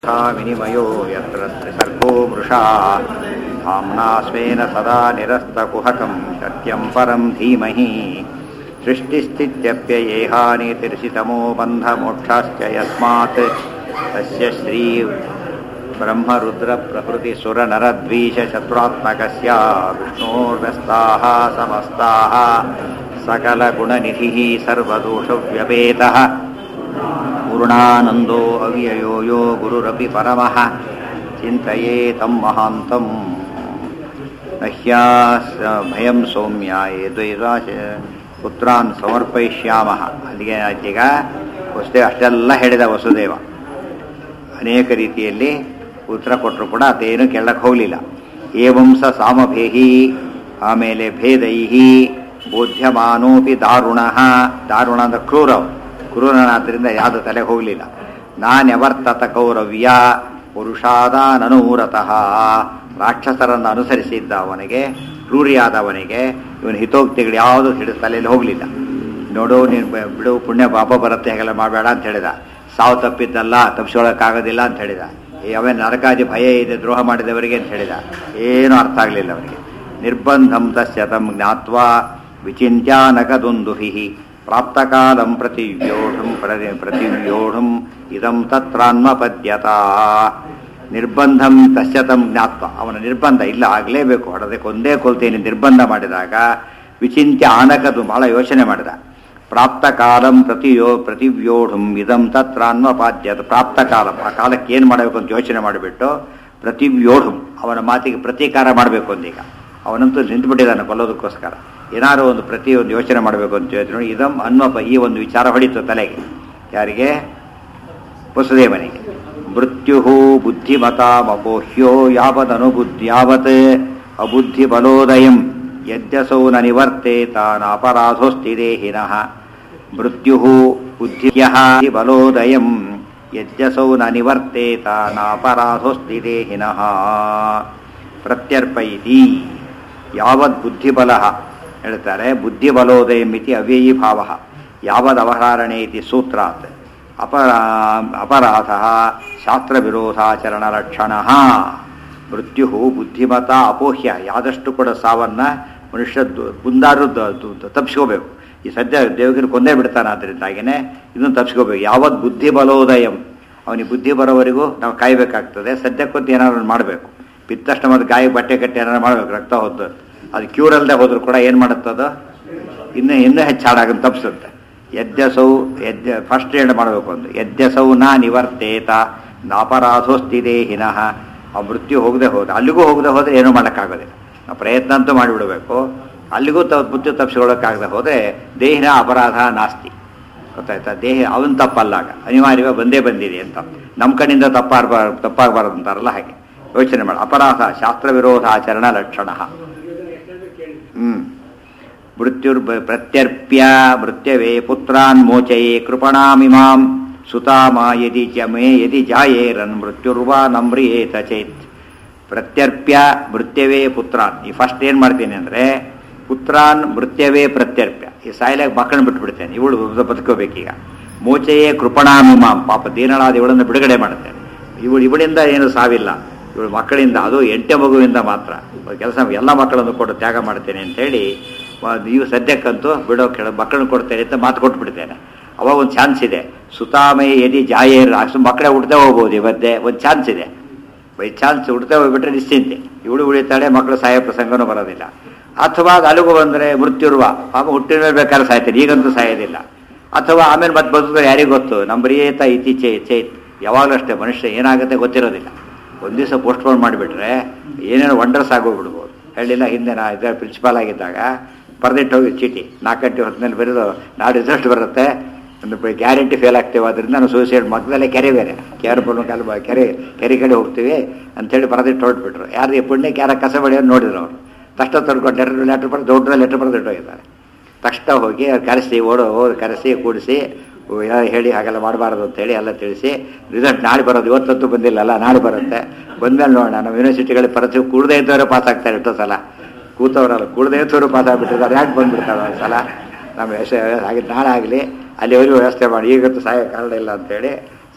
यथा विनिमयो यत्र त्रिसर्गो मृषा धाम्ना स्वेन सदा निरस्तकुहकं सत्यं परं धीमहि सृष्टिस्थित्यप्ययेहानितिर्षितमो बन्धमोक्षाश्च यस्मात् तस्य श्री ब्रह्मरुद्रप्रभृतिसुरनरद्वीषचतुरात्मकस्य विष्णोर्व्यस्ताः समस्ताः सकलगुणनिधिः सर्वदोषव्यपेतः पूर्णानन्दो अव्ययो यो गुरुरपि परमः चिन्तये तं महान्तम् ನಹ್ಯಾಸ್ ಭಯಂ ಸೌಮ್ಯಾಯ ದ್ವೈರಾಶ ಪುತ್ರಾನ್ ಸಮರ್ಪಯಿಷ್ಯಾಮಃ ಅಲ್ಲಿಗೆ ಆಯ್ತೀಗ ವಸುದೇವ ಅಷ್ಟೆಲ್ಲ ಹೇಳಿದ ವಸುದೇವ ಅನೇಕ ರೀತಿಯಲ್ಲಿ ಉತ್ತರ ಕೊಟ್ಟರು ಕೂಡ ಅದೇನು ಕೇಳಕ್ಕೆ ಹೋಗಲಿಲ್ಲ ಏವಂಸ ಸಾಮಭೇಹಿ ಆಮೇಲೆ ಭೇದೈಹಿ ಬೋಧ್ಯಮಾನೋಪಿ ದಾರುಣ ದಾರುಣ ಅಂದ್ರೆ ಕ್ರೂರ ಕ್ರೂರನಾದ್ದರಿಂದ ಯಾವುದು ತಲೆ ಹೋಗಲಿಲ್ಲ ನಾನೆವರ್ತತ ಕೌರವ್ಯ ಪುರುಷಾದಾನನೂರತಃ ರಾಕ್ಷಸರನ್ನು ಅನುಸರಿಸಿದ್ದ ಅವನಿಗೆ ಕ್ರೂರಿಯಾದವನಿಗೆ ಇವನ ಹಿತೋಕ್ತಿಗಳು ಯಾವುದು ಹಿಡಿದ ತಲೆಯಲ್ಲಿ ಹೋಗಲಿಲ್ಲ ನೋಡು ನೀನು ಬಿಡು ಪುಣ್ಯ ಪಾಪ ಬರುತ್ತೆ ಹೇಗೆಲ್ಲ ಮಾಡಬೇಡ ಅಂತ ಹೇಳಿದ ಸಾವು ತಪ್ಪಿದ್ದಲ್ಲ ತಪ್ಪಿಸ್ಕೊಳ್ಳೋಕ್ಕಾಗೋದಿಲ್ಲ ಅಂತ ಹೇಳಿದ ಅವೇ ನರಕಾದಿ ಭಯ ಇದೆ ದ್ರೋಹ ಮಾಡಿದವರಿಗೆ ಅಂತ ಹೇಳಿದ ಏನೂ ಅರ್ಥ ಆಗಲಿಲ್ಲ ಅವರಿಗೆ ನಿರ್ಬಂಧಂ ತಸ್ಯ ತಂ ಜ್ಞಾತ್ವಾ ವಿಚಿಂತ್ಯಾನಕದುಂದುಹಿ ಪ್ರಾಪ್ತಕಾಲಂ ಪ್ರತಿವ್ಯೋಢಂ ಪ್ರತಿ ಪ್ರತಿವ್ಯೋಢಂ ಇದಂ ತತ್ರಾನ್ಮಪದ್ಯತ ನಿರ್ಬಂಧಂ ತಸ್ಯತಂ ಜ್ಞಾತ್ವ ಅವನ ನಿರ್ಬಂಧ ಇಲ್ಲ ಆಗಲೇಬೇಕು ಹೊಡೆದೆ ಕೊಂದೇ ಕೊಲ್ತೇನೆ ನಿರ್ಬಂಧ ಮಾಡಿದಾಗ ವಿಚಿಂತ್ಯ ಆನಕದು ಬಹಳ ಯೋಚನೆ ಮಾಡಿದ ಪ್ರಾಪ್ತ ಕಾಲಂ ಪ್ರತಿಯೋ ಪ್ರತಿವ್ಯೋಢಂ ಇದಂ ತತ್ರಾನ್ಮಪಾದ್ಯತ ಪ್ರಾಪ್ತ ಕಾಲಂ ಆ ಕಾಲಕ್ಕೆ ಏನು ಮಾಡಬೇಕು ಅಂತ ಯೋಚನೆ ಮಾಡಿಬಿಟ್ಟು ಪ್ರತಿವ್ಯೋಢಂ ಅವನ ಮಾತಿಗೆ ಪ್ರತೀಕಾರ ಮಾಡಬೇಕು ಅಂದೀಗ ಅವನಂತೂ ನಿಂತುಬಿಟ್ಟಿದ್ದಾನೆ ಕೊಲ್ಲೋದಕ್ಕೋಸ್ಕರ ಏನಾದರೂ ಒಂದು ಪ್ರತಿ ಒಂದು ಯೋಚನೆ ಮಾಡಬೇಕು ಅಂತ ಯೋಚನೆ ಇದಂ ಅನ್ವಪ ಈ ಒಂದು ವಿಚಾರ ಹೊಡಿತು ತಲೆಗೆ ಯಾರಿಗೆ ವಸುದೇವನಿಗೆ ಮೃತ್ಯು ಬುದ್ಧಿಮತಾಮಪೋಹ್ಯೋ ಯಾವದನುಬುದ್ಧಿ ಯಾವತ್ ಅಬುದ್ಧಿ ಬಲೋದಯಂ ಯದ್ಯಸೌ ನ ನಿವರ್ತೇತ ನಾಪರಾಧೋಸ್ತಿ ದೇಹಿನಃ ಮೃತ್ಯು ಬುದ್ಧಿಯ ಬಲೋದಯಂ ಯದ್ಯಸೌ ನ ನಿವರ್ತೇತ ನಾಪರಾಧೋಸ್ತಿ ದೇಹಿನಃ ಪ್ರತ್ಯರ್ಪಯಿತಿ ಯಾವದ್ ಬುದ್ಧಿಬಲ ಹೇಳ್ತಾರೆ ಬುದ್ಧಿಬಲೋದಯಂ ಇತಿ ಅವ್ಯಯೀ ಭಾವ ಯಾವದವಹಾರಣೆ ಇತಿ ಸೂತ್ರಾತ್ ಅಪರಾ ಅಪರಾಧ ಶಾಸ್ತ್ರವಿರೋಧಾಚರಣಲಕ್ಷಣ ಮೃತ್ಯು ಬುದ್ಧಿಮತ ಅಪೋಹ್ಯ ಯಾದಷ್ಟು ಕೂಡ ಸಾವನ್ನ ಮನುಷ್ಯ ಮುಂದಾರು ತಪ್ಪಿಸ್ಕೋಬೇಕು ಈ ಸದ್ಯ ದೇವಗಿರಿ ಕೊಂದೇ ಬಿಡ್ತಾನೆ ಅದರಿಂದಾಗಿನೇ ಇದನ್ನು ತಪ್ಪಿಸ್ಕೋಬೇಕು ಯಾವತ್ತು ಬುದ್ಧಿ ಬಲೋದಯಂ ಅವನಿಗೆ ಬುದ್ಧಿ ಬರೋವರೆಗೂ ನಾವು ಕಾಯಬೇಕಾಗ್ತದೆ ಸದ್ಯಕ್ಕೊಂದು ಏನಾದ್ರು ಮಾಡಬೇಕು ಬಿದ್ದ ತಕ್ಷಣ ಮತ್ತು ಗಾಯ ಬಟ್ಟೆ ಕಟ್ಟಿ ಏನಾದ್ರು ಮಾಡಬೇಕು ರಕ್ತ ಹೋದ್ದು ಅದು ಕ್ಯೂರ್ ಅಲ್ಲದೆ ಹೋದ್ರು ಕೂಡ ಏನು ಮಾಡುತ್ತದು ಇನ್ನೂ ಇನ್ನೂ ಹೆಚ್ಚು ಹಾಡಾಗನ್ನು ತಪ್ಪಿಸುತ್ತೆ ಯದ್ಯಸೌ ಯದ್ಯ ಫಸ್ಟ್ ಏನು ಮಾಡಬೇಕು ಒಂದು ಯದ್ಯಸೌ ನಾ ನಿವರ್ತೇತ ನಾಪರಾಧೋಸ್ತಿ ದೇಹಿನಃ ಆ ಮೃತ್ಯು ಹೋಗದೆ ಹೋದ ಅಲ್ಲಿಗೂ ಹೋಗದೆ ಹೋದರೆ ಏನೂ ಮಾಡೋಕ್ಕಾಗೋದಿಲ್ಲ ನಾವು ಪ್ರಯತ್ನ ಅಂತೂ ಮಾಡಿಬಿಡಬೇಕು ಅಲ್ಲಿಗೂ ತ ಮೃತ್ಯು ತಪ್ಪಿಸ್ಕೊಳ್ಳೋಕ್ಕಾಗದೆ ಹೋದರೆ ದೇಹಿನ ಅಪರಾಧ ನಾಸ್ತಿ ಗೊತ್ತಾಯ್ತಾ ದೇಹ ಅವನ ತಪ್ಪಲ್ಲಾಗ ಅನಿವಾರ್ಯವೇ ಬಂದೇ ಬಂದಿದೆ ಅಂತ ನಮ್ಮ ಕಣ್ಣಿಂದ ತಪ್ಪಾಗಬಾರ್ದು ತಪ್ಪಾಗಬಾರ್ದು ಅಂತಾರಲ್ಲ ಹಾಗೆ ಯೋಚನೆ ಮಾಡಿ ಅಪರಾಧ ಶಾಸ್ತ್ರ ವಿರೋಧ ಆಚರಣ ಲಕ್ಷಣ ಹ್ಞೂ ಮೃತ್ಯುರ್ ಪ್ರತ್ಯರ್ಪ್ಯ ಮೃತ್ಯವೇ ಪುತ್ರಾನ್ ಮೋಚಯೇ ಕೃಪಣಾಮಿಮಾಂ ಸುತಾಮ ಯದಿ ಚ ಮೇ ಯದಿ ಜಾಯೇರನ್ ಮೃತ್ಯುರ್ವಾ ನಮ್ರಿಯೇತ ಚೇತ್ ಪ್ರತ್ಯರ್ಪ್ಯ ಮೃತ್ಯವೇ ಪುತ್ರಾನ್ ಈ ಫಸ್ಟ್ ಏನು ಮಾಡ್ತೀನಿ ಅಂದರೆ ಪುತ್ರಾನ್ ಮೃತ್ಯವೇ ಪ್ರತ್ಯರ್ಪ್ಯ ಈ ಸಾಯಿಲಾಗ ಮಕ್ಕಳನ್ನ ಬಿಟ್ಬಿಡ್ತೇನೆ ಇವಳು ಬದುಕೋಬೇಕೀಗ ಮೋಚೆಯೇ ಕೃಪಣಾಮಿಮಾಂ ಪಾಪ ದೀನಳಾದ ಇವಳನ್ನು ಬಿಡುಗಡೆ ಮಾಡುತ್ತೇನೆ ಇವಳು ಇವಳಿಂದ ಏನು ಸಾವಿಲ್ಲ ಇವಳು ಮಕ್ಕಳಿಂದ ಅದು ಎಂಟೆ ಮಗುವಿಂದ ಮಾತ್ರ ಕೆಲಸ ಎಲ್ಲ ಮಕ್ಕಳನ್ನು ಕೊಟ್ಟು ತ್ಯಾಗ ಮಾಡ್ತೇನೆ ಅಂತೇಳಿ ನೀವು ಸದ್ಯಕ್ಕಂತೂ ಬಿಡೋ ಕೆಳ ಮಕ್ಕಳನ್ನ ಕೊಡ್ತೇನೆ ಅಂತ ಮಾತು ಕೊಟ್ಬಿಡ್ತೇನೆ ಅವಾಗ ಒಂದು ಚಾನ್ಸ್ ಇದೆ ಸುತಾಮಯ ಯದಿ ಜಾಯೇರ್ ಅಷ್ಟು ಮಕ್ಕಳೇ ಹುಡ್ತೇ ಹೋಗ್ಬೋದು ಇವತ್ತೇ ಒಂದು ಚಾನ್ಸ್ ಇದೆ ಬೈ ಚಾನ್ಸ್ ಹುಡ್ತೇ ಹೋಗ್ಬಿಟ್ರೆ ನಿಶ್ಚಿಂತೆ ಇವಳು ಉಳಿತಾಳೆ ಮಕ್ಕಳು ಸಾಯೋ ಪ್ರಸಂಗನೂ ಬರೋದಿಲ್ಲ ಅಥವಾ ಅದು ಅಲ್ಲಿಗೂ ಬಂದರೆ ಮೃತ್ಯುರ್ವ ಪಾಪ ಹುಟ್ಟಿನ ಮೇಲೆ ಬೇಕಾದ್ರೆ ಸಾಯ್ತಾರೆ ಈಗಂತೂ ಸಾಯೋದಿಲ್ಲ ಅಥವಾ ಆಮೇಲೆ ಮತ್ತೆ ಬದುಕಿದ್ರೆ ಯಾರಿಗೂ ಗೊತ್ತು ನಂಬರಿಯೇತ ಇತ್ತೀಚೆ ಚೇತ್ ಯಾವಾಗಲೂ ಅಷ್ಟೇ ಮನುಷ್ಯ ಏನಾಗುತ್ತೆ ಗೊತ್ತಿರೋದಿಲ್ಲ ಒಂದು ದಿವಸ ಪೋಸ್ಟ್ಪೋನ್ ಮಾಡಿಬಿಟ್ರೆ ಏನೇನೋ ವಂಡರ್ಸ್ ಆಗೋಗ್ಬಿಡ್ಬೋದು ಹೇಳಿಲ್ಲ ಹಿಂದೆ ನಾ ಇದ್ರ ಪ್ರಿನ್ಸಿಪಾಲ್ ಆಗಿದ್ದಾಗ ಬರೆದಿಟ್ಟು ಹೋಗಿ ಚೀಟಿ ನಾಲ್ಕು ಗಂಟೆ ಹೊತ್ತಿನಲ್ಲಿ ಬರೆದು ನಾಳೆ ರಿಸಲ್ಟ್ ಬರುತ್ತೆ ಒಂದು ಗ್ಯಾರಂಟಿ ಫೇಲ್ ಆಗ್ತೇವೆ ಅದರಿಂದ ನಾವು ಸೂಸೈಡ್ ಮಕ್ಕಳಲ್ಲೇ ಕೆರೆ ಬೇರೆ ಕೆರೆ ಬರೋ ಕಾಲ ಕೆರೆ ಕೆರೆ ಕಡೆ ಹೋಗ್ತೀವಿ ಅಂಥೇಳಿ ಬರೆದಿಟ್ಟು ಹೊರಟ್ಬಿಟ್ರು ಯಾರು ಈ ಪುಣ್ಯಕ್ಕೆ ಯಾರ ಕಸ ಬಡಿಯೋದು ನೋಡಿದ್ರು ಅವರು ತಕ್ಷಣ ತಡ್ಕೊಂಡು ಲೆಟರ್ ಲೆಟ್ರ್ ಬರೆದು ದೊಡ್ಡ ಲೆಟ್ರ್ ಬರೆದಿಟ್ಟು ಹೋಗಿದ್ದಾರೆ ತಕ್ಷಣ ಹೋಗಿ ಅವ್ರು ಕರೆಸಿ ಓಡೋ ಕರೆಸಿ ಕೂಡಿಸಿ ಹೇಳಿ ಹಾಗೆಲ್ಲ ಮಾಡಬಾರ್ದು ಅಂತೇಳಿ ಎಲ್ಲ ತಿಳಿಸಿ ರಿಸಲ್ಟ್ ನಾಳೆ ಬರೋದು ಇವತ್ತಂತೂ ಬಂದಿಲ್ಲಲ್ಲ ನಾಳೆ ಬರುತ್ತೆ ಬಂದಮೇಲೆ ನೋಡೋಣ ನಮ್ಮ ಯೂನಿವರ್ಸಿಟಿಗಳಿಗೆ ಪರೀಕ್ಷೆ ಕೂಡದೇ ಇದ್ದವರೇ ಪಾಸ್ ಆಗ್ತಾರೆ ಎಷ್ಟೋ ಸಲ ಕೂತವರಲ್ಲ ಕೂಡದೇ ಇದ್ದವರು ಪಾಸ್ ಆಗಿಬಿಟ್ಟಿದ್ದಾರೆ ಯಾಕೆ ಬಂದ್ಬಿಡ್ತಾರೆ ಒಂದು ಸಲ ನಮ್ಮ ಯಶ ಹಾಗೆ ನಾಳೆ ಆಗಲಿ ಅಲ್ಲಿವರೆಗೂ ವ್ಯವಸ್ಥೆ ಮಾಡಿ ಈಗಂತೂ ಸಹಾಯ ಕಾರಣ ಇಲ್ಲ ಅಂತೇಳಿ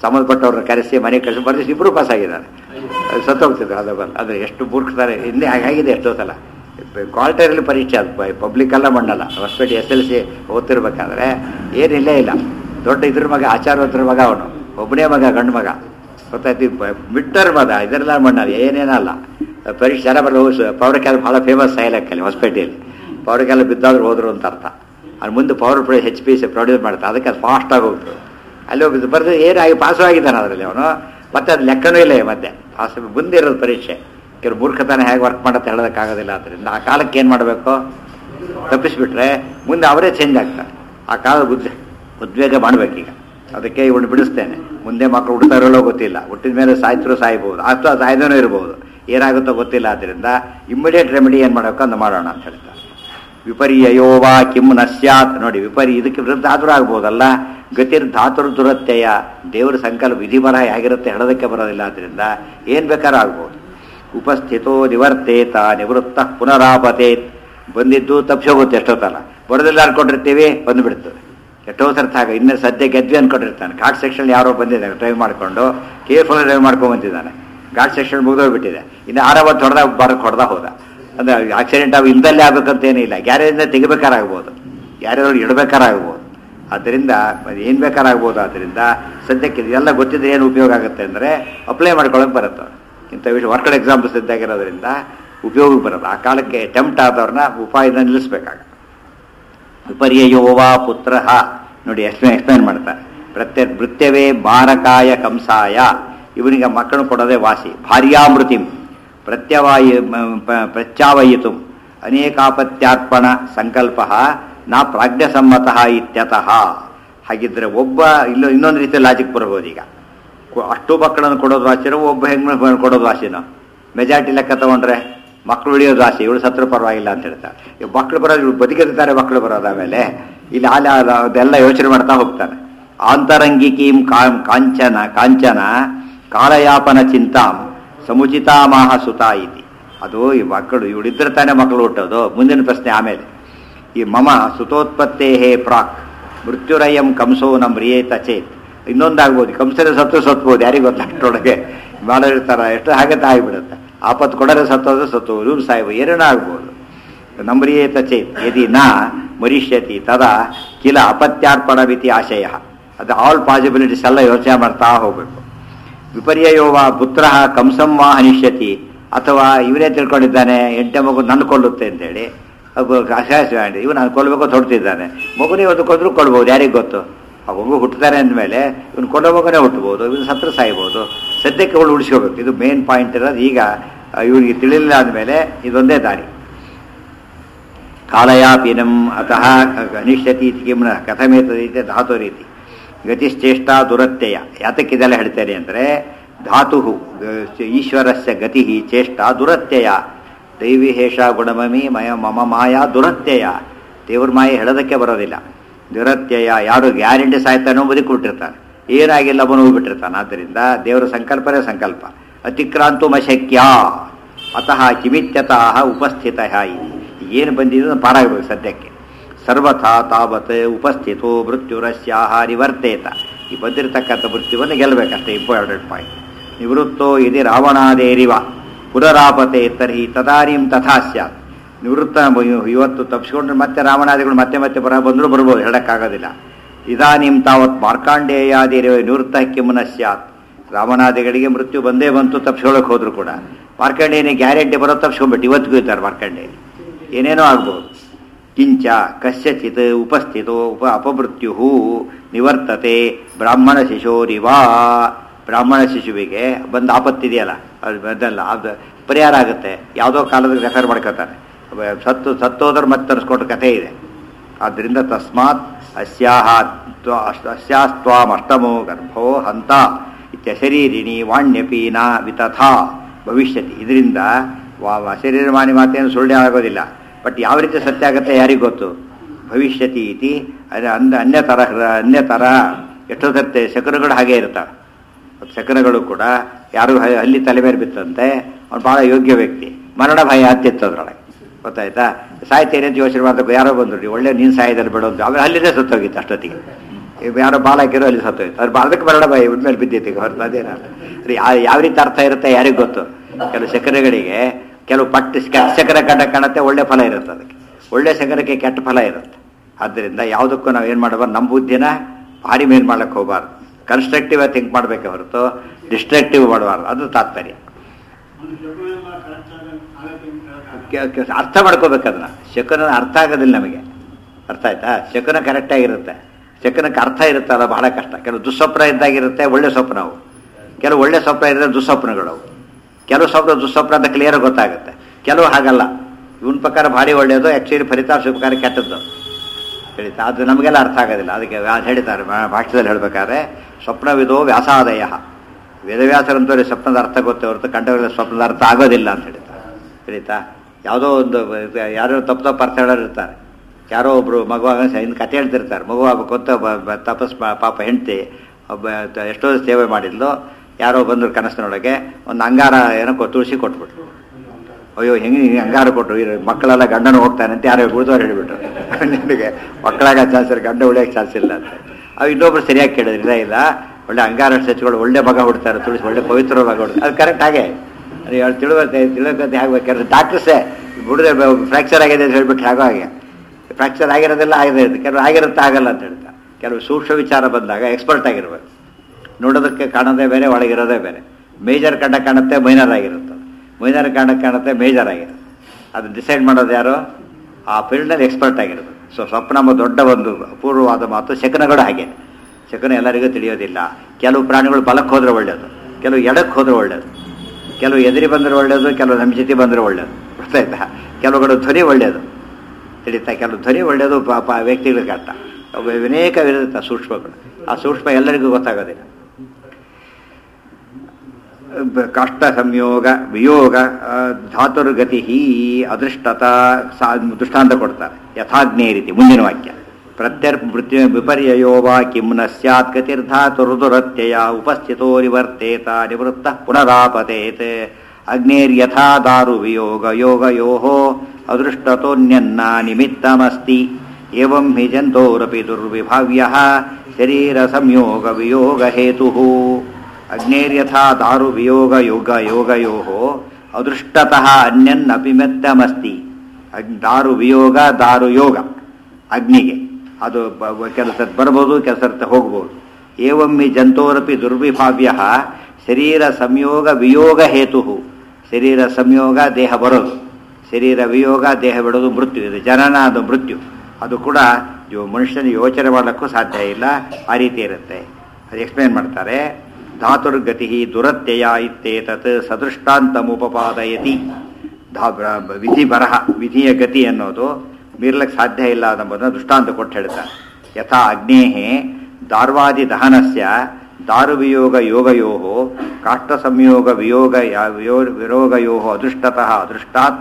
ಸಂಬಂಧಪಟ್ಟವ್ರನ್ನ ಕರೆಸಿ ಮನೆ ಕಳಿಸಿ ಬರ್ದಿಸಿ ಇಬ್ಬರು ಪಾಸ್ ಆಗಿದ್ದಾರೆ ಅದು ಸತ್ತೋಗ್ತಿದ್ರು ಅದು ಬಲ್ಲ ಅದು ಎಷ್ಟು ಮೂರ್ಖತಾರೆ ಹಿಂದೆ ಹಾಗಾಗಿದೆ ಎಷ್ಟೋ ಸಲ ಕ್ವಾಲಿಟರಲ್ಲಿ ಪರೀಕ್ಷೆ ಅದು ಪಬ್ಲಿಕ್ ಎಲ್ಲ ಮಣ್ಣಲ್ಲ ಹೊಸಪೇಟೆ ಎಸ್ ಎಲ್ ಸಿ ಓದ್ತಿರ್ಬೇಕಾದ್ರೆ ಏನಿಲ್ಲೇ ಇಲ್ಲ ದೊಡ್ಡ ಇದ್ರ ಮಗ ಆಚಾರ್ಯದ್ರ ಮಗ ಅವನು ಒಬ್ಬನೇ ಮಗ ಗಂಡು ಮಗ ಗೊತ್ತಾಯ್ತು ಬಿಟ್ಟರ್ ಮಗ ಇದರೆಲ್ಲ ಮಣ್ಣಲ್ಲ ಏನೇನಲ್ಲ ಪರೀಕ್ಷೆ ಜನ ಬರಲು ಪವರ್ಕ್ಯಾಲ್ ಭಾಳ ಫೇಮಸ್ ಸಾಯಲಕ್ಕಲ್ಲಿ ಹೊಸಪೇಟೆಯಲ್ಲಿ ಪವರ್ಕ್ಯಾಲ್ ಬಿದ್ದಾದ್ರು ಹೋದ್ರು ಅಂತ ಅರ್ಥ ಅಲ್ಲಿ ಮುಂದೆ ಪವರ್ ಪ್ರೊ ಹೆಚ್ ಪಿ ಸಿ ಪ್ರೊಡ್ಯೂಸ್ ಮಾಡ್ತಾರೆ ಅದಕ್ಕೆ ಅದು ಫಾಸ್ಟಾಗಿ ಹೋಗ್ತದೆ ಅಲ್ಲಿ ಹೋಗಿ ಬರೆದು ಏನಾಗಿ ಪಾಸು ಆಗಿದ್ದಾನೆ ಅದರಲ್ಲಿ ಅವನು ಮತ್ತೆ ಅದು ಲೆಕ್ಕನೂ ಇಲ್ಲ ಈ ಮಧ್ಯೆ ಪಾಸ್ ಮುಂದೆ ಇರೋದು ಪರೀಕ್ಷೆ ಕೆಲವು ಮೂರ್ಖತನ ಹೇಗೆ ವರ್ಕ್ ಮಾಡುತ್ತೆ ಹೇಳೋದಕ್ಕಾಗೋದಿಲ್ಲ ಆದ್ದರಿಂದ ಆ ಕಾಲಕ್ಕೆ ಏನು ಮಾಡಬೇಕು ತಪ್ಪಿಸ್ಬಿಟ್ರೆ ಮುಂದೆ ಅವರೇ ಚೇಂಜ್ ಆಗ್ತಾರೆ ಆ ಕಾಲ ಉದ್ ಉದ್ವೇಗ ಮಾಡಬೇಕೀಗ ಅದಕ್ಕೆ ಇವಳು ಬಿಡಿಸ್ತೇನೆ ಮುಂದೆ ಮಕ್ಕಳು ಹುಡ್ತಾ ಇರೋಲ್ಲೋ ಗೊತ್ತಿಲ್ಲ ಹುಟ್ಟಿದ ಮೇಲೆ ಸಾಯ್ತರೂ ಸಾಯ್ಬೋದು ಅಥವಾ ಸಾಯ್ದನೂ ಇರ್ಬೋದು ಏನಾಗುತ್ತೋ ಗೊತ್ತಿಲ್ಲ ಆದ್ದರಿಂದ ಇಮ್ಮಿಡಿಯೇಟ್ ರೆಮಿಡಿ ಏನು ಮಾಡಬೇಕು ಅಂತ ಮಾಡೋಣ ಅಂತ ಹೇಳ್ತಾರೆ ವಿಪರ್ಯಯೋವಾ ಕಿಮ್ ನ ಸ್ಯಾತ್ ನೋಡಿ ವಿಪರಿ ಇದಕ್ಕೆ ವಿರುದ್ಧ ಆದರೂ ಆಗ್ಬೋದಲ್ಲ ಗತಿರ್ ಧಾತುರ್ ದುರತ್ಯಯ ದೇವರ ಸಂಕಲ್ಪ ವಿಧಿ ಬರಹ ಹೇಗಿರುತ್ತೆ ಹೇಳೋದಕ್ಕೆ ಬರೋದಿಲ್ಲ ಆದ್ದರಿಂದ ಏನು ಬೇಕಾದ್ರೂ ಆಗ್ಬೋದು ಉಪಸ್ಥಿತೋ ನಿವರ್ತೇತ ನಿವೃತ್ತ ಪುನರಾಪತೇತ್ ಬಂದಿದ್ದು ತಪ್ಪಿಸೋಗುತ್ತೆ ಎಷ್ಟೊತ್ತಲ್ಲ ಬರೋದಿಲ್ಲ ಅನ್ಕೊಂಡಿರ್ತೀವಿ ಬಂದುಬಿಡ್ತದೆ ಎಷ್ಟೋ ಸರ್ತ ಆಗ ಇನ್ನೂ ಸದ್ಯ ಗೆದ್ವಿ ಅನ್ಕೊಂಡಿರ್ತಾನೆ ಘಾಟ್ ಸೆಕ್ಷನ್ ಯಾರೋ ಬಂದಿದ್ದಾನೆ ಡ್ರೈವ್ ಮಾಡಿಕೊಂಡು ಕೇರ್ಫುಲ್ ಡ್ರೈವ್ ಮಾಡ್ಕೊಂಡು ಬಂದಿದ್ದಾನೆ ಘಾಟ್ ಸೆಕ್ಷನ್ ಮುಗಿದೋಗ್ಬಿಟ್ಟಿದೆ ಇನ್ನು ಆರಾವತ್ತು ಹೊಡೆದ ಬರಕ್ಕೆ ಹೊಡೆದ ಹೋದ ಅಂದರೆ ಆಕ್ಸಿಡೆಂಟ್ ಆಗಿ ಇಂದಲ್ಲೇ ಆಗ್ಬೇಕಂತ ಏನಿಲ್ಲ ಗ್ಯಾರೇಜಿಂದ ತೆಗಿಬೇಕಾರಾಗ್ಬೋದು ಗ್ಯಾರೇಜ್ ಇಡಬೇಕಾರಾಗ್ಬೋದು ಆದ್ದರಿಂದ ಏನು ಬೇಕಾರಾಗ್ಬೋದು ಆದ್ದರಿಂದ ಸದ್ಯಕ್ಕೆ ಇದೆಲ್ಲ ಗೊತ್ತಿದ್ರೆ ಏನು ಉಪಯೋಗ ಆಗುತ್ತೆ ಅಂದರೆ ಅಪ್ಲೈ ಮಾಡ್ಕೊಳಕ್ಕೆ ಬರುತ್ತೆ ಇಂಥ ವಿಷಯ ವರ್ಕಡ್ ಎಕ್ಸಾಂಪಲ್ಸ್ ಇದ್ದಾಗಿರೋದ್ರಿಂದ ಉಪಯೋಗಕ್ಕೆ ಬರೋದು ಆ ಕಾಲಕ್ಕೆ ಟೆಂಪ್ಟ್ ಆದವ್ರನ್ನ ಉಪಾಯನ ನಿಲ್ಲಿಸ್ಬೇಕಾಗ ವಿಪರ್ಯಯೋವಾ ಪುತ್ರ ನೋಡಿ ಎಕ್ಸ್ಪ್ಲೇನ್ ಎಕ್ಸ್ಪ್ಲೇನ್ ಮಾಡ್ತಾರೆ ಪ್ರತ್ಯ ನೃತ್ಯವೇ ಮಾರಕಾಯ ಕಂಸಾಯ ಇವನಿಗೆ ಮಕ್ಕಳು ಕೊಡೋದೇ ವಾಸಿ ಭಾರ್ಯಾಮೃತಿಂ ಪ್ರತ್ಯವಾಯಿ ಪ್ರತ್ಯಾವಯಿತು ಅನೇಕಾಪತ್ಯಾರ್ಪಣ ಸಂಕಲ್ಪ ನಾ ಪ್ರಾಜ್ಞಸಮ್ಮತ ಇತ್ಯತಃ ಹಾಗಿದ್ರೆ ಒಬ್ಬ ಇಲ್ಲೋ ಇನ್ನೊಂದು ರೀತಿಯ ಲಾಜಿಕ್ ಬರಬಹುದು ಈಗ ಕೊ- ಅಷ್ಟು ಮಕ್ಕಳನ್ನು ಕೊಡೋದು ವಾಸಿನೋ ಒಬ್ಬ ಹೆಣ್ಣು ಕೊಡೋದು ವಾಸಿನೋ ಮೆಜಾರಿಟಿ ಲೆಕ್ಕ ತಗೊಂಡ್ರೆ ಮಕ್ಕಳು ಉಳಿಯೋದು ಆಸೆ ಇವಳು ಸತ್ರ ಪರವಾಗಿಲ್ಲ ಅಂತ ಹೇಳ್ತಾರೆ ಈಗ ಮಕ್ಕಳು ಬರೋದು ಇವಳು ಬದುಕಿರ್ತಾರೆ ಮಕ್ಕಳು ಬರೋದು ಆಮೇಲೆ ಇಲ್ಲಿ ಆಲ ಅದೆಲ್ಲ ಯೋಚನೆ ಮಾಡ್ತಾ ಹೋಗ್ತಾನೆ ಆಂತರಂಗಿಕೀಂ ಕಾ- ಕಾಂಚನ ಕಾಂಚನ ಕಾಲಯಾಪನ ಚಿಂತಾಂ ಸಮುಚಿತಾಮಾಹ ಸುತ ಇತಿ ಅದು ಈ ಮಕ್ಕಳು ಇವಳಿದ್ರೆ ತಾನೇ ಮಕ್ಕಳು ಹುಟ್ಟೋದು ಮುಂದಿನ ಪ್ರಶ್ನೆ ಆಮೇಲೆ ಈ ಮಮ ಸುತೋತ್ಪತ್ತೇ ಹೇ ಪ್ರಾಕ್ ಮೃತ್ಯುರಯಂ ಕಂಸೋ ನ ಮ್ರಿಯೇತ ಚೇತ್ ಇನ್ನೊಂದಾಗ್ಬೋದು ಕಂಸರ ಸತ್ತು ಸತ್ಬೋದು ಯಾರಿಗೆ ಗೊತ್ತ ಅಷ್ಟರೊಳಗೆ ಮಾಡಿರ್ತಾರ ಎಷ್ಟು ಹಾಗೆ ಆಗಿಬಿಡುತ್ತೆ ಆಪತ್ತು ಕೊಡರೆ ಸತ್ತೋದ್ರೆ ಸತ್ತು ಇವ್ರು ಸಾಯ್ಬೋದು ಏನೇನೋ ಆಗ್ಬೋದು ನಮ್ರಿಯೇತ ಚೇತ್ ಯದಿ ನ ಮರಿಷ್ಯತಿ ತದಾ ಕಿಲ ಅಪತ್ಯಾರ್ಪಣವಿತಿ ಆಶಯ ಅದು ಆಲ್ ಪಾಸಿಬಿಲಿಟೀಸ್ ಎಲ್ಲ ಯೋಚನೆ ಮಾಡ್ತಾ ಹೋಗ್ಬೇಕು ವಿಪರ್ಯಯೋವ ಪುತ್ರ ಕಂಸಂ ವಾ ಹನಿಷ್ಯತಿ ಅಥವಾ ಇವನೇ ತಿಳ್ಕೊಂಡಿದ್ದಾನೆ ಎಂಟೆ ಮಗು ನನ್ನ ಕೊಲ್ಲುತ್ತೆ ಅಂತೇಳಿ ಅಸಹ್ಯ ಇವನು ನಾನು ಕೊಲ್ಲಬೇಕು ತೊಡ್ತಿದ್ದಾನೆ ಮಗುನೇ ಒಂದು ಕೊಂದ್ರು ಕೊಡ್ಬೋದು ಯಾರಿಗೆ ಗೊತ್ತು ಆ ಮಗು ಹುಟ್ಟುತ್ತಾನೆ ಅಂದಮೇಲೆ ಇವನು ಕೊಲ್ಲೋ ಮಗನೇ ಹುಟ್ಟಬೋದು ಇವನು ಸತ್ರ ಸಾಯ್ಬೋದು ಸದ್ಯಕ್ಕೆ ಅವಳು ಉಳಿಸ್ಕೋಬೇಕು ಇದು ಮೇನ್ ಪಾಯಿಂಟ್ ಇರೋದು ಈಗ ಆ, ಇವನಿಗೆ ತಿಳಿಲಿಲ್ಲ ಅಂದಮೇಲೆ ಇದೊಂದೇ ದಾರಿ ಕಾಲಯಾಪಿನಂ ಅತಃ ಅನಿಶ್ಯತಿ ಕಿಮ್ನ ಕಥಮೇತದೈತೆ ಧಾತು ರೀತಿ ಗತಿಶ್ಚೇಷ್ಟಾ ದುರತ್ಯಯ ಯಾತಕ್ಕೆ ಇದೆಲ್ಲ ಹೇಳ್ತೇನೆ ಅಂದರೆ ಧಾತು ಈಶ್ವರಸ್ಯ ಗತಿ ಚೇಷ್ಟಾ ದುರತ್ಯಯ ದೈವಿ ಹೇಷ ಗುಣಮಮಿ ಮಯ ಮಮ ಮಾಯಾ ದುರತ್ಯಯ ದೇವ್ರ ಮಾಯೆ ಹೇಳೋದಕ್ಕೆ ಬರೋದಿಲ್ಲ ದುರತ್ಯಯ ಯಾರು ಗ್ಯಾರಂಟಿ ಸಾಯ್ತಾನೋ ಬದುಕಿಬಿಟ್ಟಿರ್ತಾನೆ ಏನಾಗಿಲ್ಲ ಅವನು ಹೋಗ್ಬಿಟ್ಟಿರ್ತಾನೆ ಆದ್ದರಿಂದ ದೇವರ ಸಂಕಲ್ಪನೇ ಸಂಕಲ್ಪ ಅತಿಕ್ರಾಂತು ಮಶಕ್ಯ ಅತಃ ಕಿಮಿತ್ಯತಃ ಉಪಸ್ಥಿತ ಏನು ಬಂದಿದ್ದು ಪಾರಾಗಬೇಕು ಸದ್ಯಕ್ಕೆ ಸರ್ವಥಾ ತಾವತ್ ಉಪಸ್ಥಿತೋ ಮೃತ್ಯುರಸ್ಯಾಹ ನಿವರ್ತೇತ ಈ ಬಂದಿರತಕ್ಕಂಥ ಮೃತ್ಯುವನ್ನು ಗೆಲ್ಲಬೇಕಷ್ಟೇ ಇಂಪಾರ್ಟೆಂಟ್ ಪಾಯಿಂಟ್ ನಿವೃತ್ತೋ ಇದು ರಾವಣಾದೇರಿವ ಪುನರಾಪತೆ ತರ್ಹಿ ತದಾರೀಂ ತಥಾ ಸ್ಯಾತ್ ನಿವೃತ್ತ ಇವತ್ತು ತಪ್ಪಿಸ್ಕೊಂಡ್ರೆ ಮತ್ತೆ ರಾವಣಾದಿಗಳು ಮತ್ತೆ ಮತ್ತೆ ಬರ ಬಂದರೂ ಬರ್ಬೋದು ಹೇಳಕ್ಕಾಗೋದಿಲ್ಲ ಇದಾನಿಂ ತಾವತ್ ಮಾರ್ಕಾಂಡೇಯಾದಿರಿವ ನಿವೃತ್ತ ಕಿಮ್ಮನ ಸ್ಯಾತ್ ರಾವಣಾದಿಗಳಿಗೆ ಮೃತ್ಯು ಬಂದೇ ಬಂತು ತಪ್ಪಿಸ್ಕೊಳ್ಳೋಕೆ ಹೋದ್ರು ಕೂಡ ಮಾರ್ಕಂಡೇಯನೇ ಗ್ಯಾರಂಟಿ ಬರೋ ತಪ್ಪಿಸ್ಕೊಂಡ್ಬಿಟ್ಟು ಇವತ್ತಿಗೂ ಇದ್ದಾರೆ ಮಾರ್ಕಂಡೇಯ ಏನೇನೋ ಆಗ್ಬೋದು ಕಿಂಚ ಕಸ್ಯಚಿತ್ ಉಪಸ್ಥಿತೋ ಉಪ ಅಪಮೃತ್ಯು ನಿವರ್ತತೆ ಬ್ರಾಹ್ಮಣ ಶಿಶೋರಿವಾ ಬ್ರಾಹ್ಮಣ ಶಿಶುವಿಗೆ ಬಂದ ಆಪತ್ತಿದೆಯಲ್ಲ ಅದು ಅದಲ್ಲ ಅದು ಪರಿಹಾರ ಆಗುತ್ತೆ ಯಾವುದೋ ಕಾಲದಲ್ಲಿ ರೆಫರ್ ಮಾಡ್ಕೋತಾರೆ ಅವ ಸತ್ತು ಸತ್ತೋದ್ರ ಮತ್ತೆ ತರಿಸ್ಕೊಟ್ಟ ಕಥೆ ಇದೆ ಆದ್ದರಿಂದ ತಸ್ಮಾತ್ ಅಸ್ಯಾಹ ತ್ವ- ಅಸ್- ಅಸ್ಯಾಸ್ತ್ವಾಂ ಅಷ್ಟಮೋ ಗರ್ಭೋ ಹಂತ ಇತ್ಯಶರೀರಿಣಿ ವಾಣ್ಯಪೀನ ವಿತಥಾ ಭವಿಷ್ಯತಿ ಇದರಿಂದ ಶರೀರಮಾನಿ ಮಾತೇನು ಸುಳ್ಳೆ ಆಗೋದಿಲ್ಲ ಬಟ್ ಯಾವ ರೀತಿ ಸತ್ಯ ಆಗುತ್ತೆ ಯಾರಿಗೆ ಗೊತ್ತು ಭವಿಷ್ಯತಿ ಇತಿ ಅದು ಅಂದ ಅನ್ಯತರ ಅನ್ಯತರ ಎಷ್ಟೋ ಸರ್ತೆ ಶಕುನಗಳು ಹಾಗೆ ಇರ್ತಾವೆ ಶಕುನಗಳು ಕೂಡ ಯಾರು ಹ- ಹಲ್ಲಿ ತಲೆ ಮೇಲೆ ಬಿತ್ತಂತೆ ಅವ್ನು ಭಾಳ ಯೋಗ್ಯ ವ್ಯಕ್ತಿ ಮರಣ ಭಯ ಹತ್ತಿತ್ತು ಅದ್ರೊಳಗೆ ಗೊತ್ತಾಯ್ತಾ ಸಾಯ್ತೇನೆ ಅಂತ ಯೋಚನೆ ಮಾಡ್ಬೇಕು ಯಾರೋ ಬಂದ್ರು ಒಳ್ಳೆ ನೀನು ಸಾಯದಲ್ಲಿ ಬಿಡೋದು ಆಮೇಲೆ ಅಲ್ಲಿದೆ ಸತ್ತೋಗಿತ್ತು ಅಷ್ಟೊತ್ತಿಗೆ ಈಗ ಯಾರೋ ಬಾಲ್ ಹಾಕಿರೋ ಅಲ್ಲಿ ಸತ್ತೋಯ್ತು ಅದು ಅದಕ್ಕೆ ಬರೋಣ ಬಾಯಿ ಮೇಲೆ ಬಿದ್ದೈತಿ ಈಗ ಹೊರತು ಅದೇನಲ್ಲ ಅದು ಯಾ- ಯಾವ ರೀತಿ ಅರ್ಥ ಇರುತ್ತೆ ಯಾರಿಗೂ ಗೊತ್ತು ಕೆಲವು ಸಕ್ಕರೆಗಳಿಗೆ ಕೆಲವು ಪಟ್ಟು ಕೆಟ್ಟ ಸಕ್ಕರೆ ಕಂಡ ಕಾಣುತ್ತೆ ಒಳ್ಳೆ ಫಲ ಇರುತ್ತೆ ಅದಕ್ಕೆ ಒಳ್ಳೆ ಸಕ್ಕರೆಗೆ ಕೆಟ್ಟ ಫಲ ಇರುತ್ತೆ ಆದ್ದರಿಂದ ಯಾವುದಕ್ಕೂ ನಾವು ಏನು ಮಾಡಬಾರ್ದು ನಮ್ಮ ಬುದ್ಧಿನ ಭಾರಿ ಮೇಲ್ ಮಾಡಕ್ಕೆ ಹೋಗಬಾರ್ದು ಕನ್ಸ್ಟ್ರಕ್ಟಿವ್ ಆಗಿ ಥಿಂಕ್ ಮಾಡಬೇಕೆ ಹೊರತು ಡಿಸ್ಟ್ರಕ್ಟಿವ್ ಮಾಡಬಾರ್ದು ಅದು ತಾತ್ಪರ್ಯ ಕೆ- ಕೆ- ಅರ್ಥ ಮಾಡ್ಕೋಬೇಕು ಅದನ್ನ ಶಕುನ ಅರ್ಥ ಆಗೋದಿಲ್ಲ ನಮಗೆ ಅರ್ಥ ಆಯ್ತಾ ಶಕುನ ಕರೆಕ್ಟ್ ಆಗಿರುತ್ತೆ ಶಕುನಕ್ಕೆ ಅರ್ಥ ಇರುತ್ತಲ್ಲ ಬಹಳ ಕಷ್ಟ ಕೆಲವು ದುಸ್ವಪ್ನ ಇದ್ದಾಗಿರುತ್ತೆ ಒಳ್ಳೆ ಸ್ವಪ್ನ ಅವು ಕೆಲವು ಒಳ್ಳೆ ಸ್ವಪ್ನ ಇರುತ್ತೆ ದುಸ್ವಪ್ನಗಳು ಅವು ಕೆಲವು ಸ್ವಪ್ನ ದುಸ್ವಪ್ನ ಅಂತ ಕ್ಲಿಯರ್ ಗೊತ್ತಾಗುತ್ತೆ ಕೆಲವು ಹಾಗಲ್ಲ ಇವನ್ ಪ್ರಕಾರ ಭಾರಿ ಒಳ್ಳೆಯದು ಆ್ಯಕ್ಚುಲಿ ಫಲಿತಾಂಶ ಪ್ರಕಾರ ಕೆಟ್ಟದ್ದು ಹೇಳಿತಾ ಅದು ನಮಗೆಲ್ಲ ಅರ್ಥ ಆಗೋದಿಲ್ಲ ಅದಕ್ಕೆ ವ್ಯಾ- ಹೇಳ್ತಾರೆ ಭಾ- ಭಾಷ್ಯದಲ್ಲಿ ಹೇಳ್ಬೇಕಾದ್ರೆ ಸ್ವಪ್ನವಿದೋ ವ್ಯಾಸಾದಯ ವೇದವ್ಯಾಸರಂತವರಿಗೆ ಸ್ವಪ್ನದ ಅರ್ಥ ಗೊತ್ತೇ ಹೊರತು ಕಂಡವರಿಗೆ ಸ್ವಪ್ನದ ಅರ್ಥ ಆಗೋದಿಲ್ಲ ಅಂತ ಹೇಳ್ತಾರೆ ತಿಳಿತಾ ಯಾವುದೋ ಒಂದು ಬ- ಯಾರೋ ತಪ್ಪು ತಪ್ಪು ಅರ್ಥ ಹೇಳೋರು ಇರ್ತಾರೆ ಯಾರೋ ಒಬ್ರು ಮಗುವಾಗ ಇನ್ನು ಕತೆ ಹೇಳ್ತಿರ್ತಾರೆ ಮಗು ಆಗ್ಬೇಕು ಅಂತ ಬ- ಬ- ತಪಸ್ ಪಾ- ಪಾಪ ಹೆಂಡತಿ ಒಬ್ಬ ತ- ಎಷ್ಟೋ ಸೇವೆ ಮಾಡಿದ್ಲು ಯಾರೋ ಬಂದರು ಕನಸಿನೊಳಗೆ ಒಂದು ಅಂಗಾರ ಏನೋ ಕೊ- ತುಳಸಿ ಕೊಟ್ಬಿಟ್ರು ಅಯ್ಯೋ ಹೆಂಗೆ ಹಿಂಗೆ ಅಂಗಾರ ಕೊಟ್ಟರು ಈ ಮಕ್ಕಳೆಲ್ಲ ಗಂಡನ ಹೋಗ್ತಾನೆ ಅಂತ ಯಾರೋ ಉಳಿದವ್ರು ಹೇಳಿಬಿಟ್ರು ನಿನಗೆ ಮಕ್ಕಳಾಗ ಚಾನ್ಸ್ ಇಲ್ಲ ಗಂಡ ಉಳಿಯೋಕೆ ಚಾನ್ಸ್ ಇಲ್ಲ ಅಂತ ಅವು ಇನ್ನೊಬ್ರು ಸರಿಯಾಗಿ ಕೇಳಿದ್ರು ಇಲ್ಲ ಇಲ್ಲ ಒಳ್ಳೆ ಅಂಗಾರ ಸಚ್ಗಳು ಒಳ್ಳೆ ಮಗ ಹುಡ್ತಾರೆ ತುಳಸಿ ಒಳ್ಳೆ ಪವಿತ್ರ ಮಗ ಹುಡ್ತಾರೆ ಅದು ಕರೆಕ್ಟ್ ಹಾಗೆ ಅದು ಹೇಳಿ ತಿಳುವತ್ತೆ ತಿಳುವತ್ತೆ ಆಗ್ಬೇಕಾದ್ರೆ ಡಾಕ್ಟರ್ಸೇ ಬಿಡದೆ ಫ್ರ್ಯಾಕ್ಚರ್ ಆಗಿದೆ ಅಂತ ಹೇಳ್ಬಿಟ್ಟು ಹಾಗೋ ಹಾಗೆ ಫ್ರ್ಯಾಕ್ಚರ್ ಆಗಿರೋದೆಲ್ಲ ಆಗಿದೆ ಅಂತ ಕೆಲವು ಆಗಿರುತ್ತೆ ಆಗಲ್ಲ ಅಂತ ಹೇಳ್ತಾರೆ ಕೆಲವು ಸೂಕ್ಷ್ಮ ವಿಚಾರ ಬಂದಾಗ ಎಕ್ಸ್ಪರ್ಟ್ ಆಗಿರ್ಬೇಕು ನೋಡೋದಕ್ಕೆ ಕಾಣೋದೇ ಬೇರೆ ಒಳಗಿರೋದೇ ಬೇರೆ ಮೇಜರ್ ಕಂಡ ಕಾಣುತ್ತೆ ಮೈನರ್ ಆಗಿರುತ್ತೆ ಮೈನರ್ ಕಂಡ ಕಾಣುತ್ತೆ ಮೇಜರ್ ಆಗಿರುತ್ತೆ ಅದು ಡಿಸೈಡ್ ಮಾಡೋದು ಯಾರು ಆ ಫೀಲ್ಡ್ನಲ್ಲಿ ಎಕ್ಸ್ಪರ್ಟ್ ಆಗಿರೋದು ಸೊ ಸ್ವಪ್ನ ಎಂಬ ದೊಡ್ಡ ಒಂದು ಅಪೂರ್ವವಾದ ಮಾತು ಶಕನಗಳು ಹಾಗೆ ಶಕನ ಎಲ್ಲರಿಗೂ ತಿಳಿಯೋದಿಲ್ಲ ಕೆಲವು ಪ್ರಾಣಿಗಳು ಬಲಕ್ಕೆ ಹೋದ್ರೆ ಒಳ್ಳೆಯದು ಕೆಲವು ಎಡಕ್ಕೆ ಹೋದ್ರೆ ಒಳ್ಳೆಯದು ಕೆಲವು ಎದುರಿ ಬಂದರೆ ಒಳ್ಳೆಯದು ಕೆಲವು ನಮ್ಮ ಜೊತೆ ಬಂದರೆ ಒಳ್ಳೆಯದು ಗೊತ್ತಾಯ್ತಾ ಕೆಲವುಗಳು ಧ್ವನಿ ಒಳ್ಳೆಯದು ತಿಳಿತಾ ಕೆಲವು ಧ್ವನಿ ಒಳ್ಳೆಯದು ಪಾಪ ವ್ಯಕ್ತಿಗಳಿಗೆ ಅರ್ಥ ಅವು ಅನೇಕ ಇರುತ್ತೆ ಸೂಕ್ಷ್ಮಗಳು ಆ ಸೂಕ್ಷ್ಮ ಎಲ್ಲರಿಗೂ ಗೊತ್ತಾಗೋದಿಲ್ಲ ಬ- ಕಾಷ್ಟ ಸಂಯೋಗ ವಿಯೋಗ ಆ, ಧಾತುರ್ಗತಿ ಅದೃಷ್ಟತ ಸಾ ದೃಷ್ಟಾಂತ ಕೊಡ್ತಾರೆ ಯಥಾಗ್ನೇಯ ರೀತಿ ಮುಂದಿನ ವಾಕ್ಯ ಪ್ರತ್ಯರ್ ಮೃತ್ಯು ವಿಪರ್ಯಯೋ ವಾ ಕಿಂ ನ ಸ್ಯಾತ್ ಗತಿರ್ಧಾತುರುದುರತ್ಯಯ ಉಪಸ್ಥಿತೋ ನಿವರ್ತೇತ ನಿವೃತ್ತ ಪುನರಾಪತೇತ್ ಅಗ್ನೇರ್ಯಥಾ ದಾರು ವಿಯೋಗ ಯೋಗಯೋ ಅದೃಷ್ಟತೋನ್ಯನ್ನ ನಿಮಿತ್ತಮಸ್ತಿ ಏವಂ ಹಿ ಜಂತೋರಪಿ ದುರ್ವಿಭಾವ್ಯ ಶರೀರ ಸಂಯೋಗ ವಿಯೋಗ ಹೇತು ಅಗ್ನೇರ್ಯಥಾ ದಾರು ವಿಯೋಗ ಯೋಗ ಯೋಗಯೋ ಅದೃಷ್ಟತಃ ಅನ್ಯನ್ನಪಿ ಮೆತ್ತಮಸ್ತಿ ಅಗ್ ದಾರು ವಿಯೋಗ ದಾರು ಯೋಗ ಅಗ್ನಿಗೆ ಅದು ಬ- ಬ- ಕೆಲಸ ಬರ್ಬೋದು ಕೆಲಸ ಹೋಗ್ಬೋದು ಏವಮ್ಮಿ ಜಂತೋರಪಿ ದುರ್ವಿಭಾವ್ಯ ಶರೀರ ಸಂಯೋಗ ವಿಯೋಗ ಹೇತು ಶರೀರ ಸಂಯೋಗ ದೇಹ ಬರೋದು ಶರೀರ ವಿಯೋಗ ದೇಹ ಬಿಡೋದು ಮೃತ್ಯು ಇದು ಜನನ ಅದು ಮೃತ್ಯು ಅದು ಕೂಡ ಇವು ಮನುಷ್ಯನ ಯೋಚನೆ ಮಾಡಲಿಕ್ಕೂ ಸಾಧ್ಯ ಇಲ್ಲ ಆ ರೀತಿ ಇರುತ್ತೆ ಅದು ಎಕ್ಸ್ಪ್ಲೇನ್ ಮಾಡ್ತಾರೆ ಧಾತುರ್ಗತಿ ದುರತ್ಯಯ ಇತ್ತೇತತ್ ಸದೃಷ್ಟಾಂತಮುಪಪಾದಯತಿ ಧಾ ಬ- ವಿಧಿ ಬರಹ ವಿಧಿಯ ಗತಿ ಅನ್ನೋದು ಮೀರ್ಲಕ್ಕೆ ಸಾಧ್ಯ ಇಲ್ಲ ಅನ್ನೋದನ್ನು ದೃಷ್ಟಾಂತ ಕೊಟ್ಟು ಹೇಳ್ತಾರೆ ಯಥಾ ಅಗ್ನೇಹೇ ದಾರ್ವಾದಿ ದಹನಸ್ಯ ದಾರುವಿಯೋಗ ಯೋಗಯೋ ಕಾಷ್ಟ ಸಂಯೋಗ ವಿಯೋಗ ಯಾ- ವಿಯೋ- ವಿರೋಗಯೋ ಅದೃಷ್ಟತಃ ಅದೃಷ್ಟಾತ್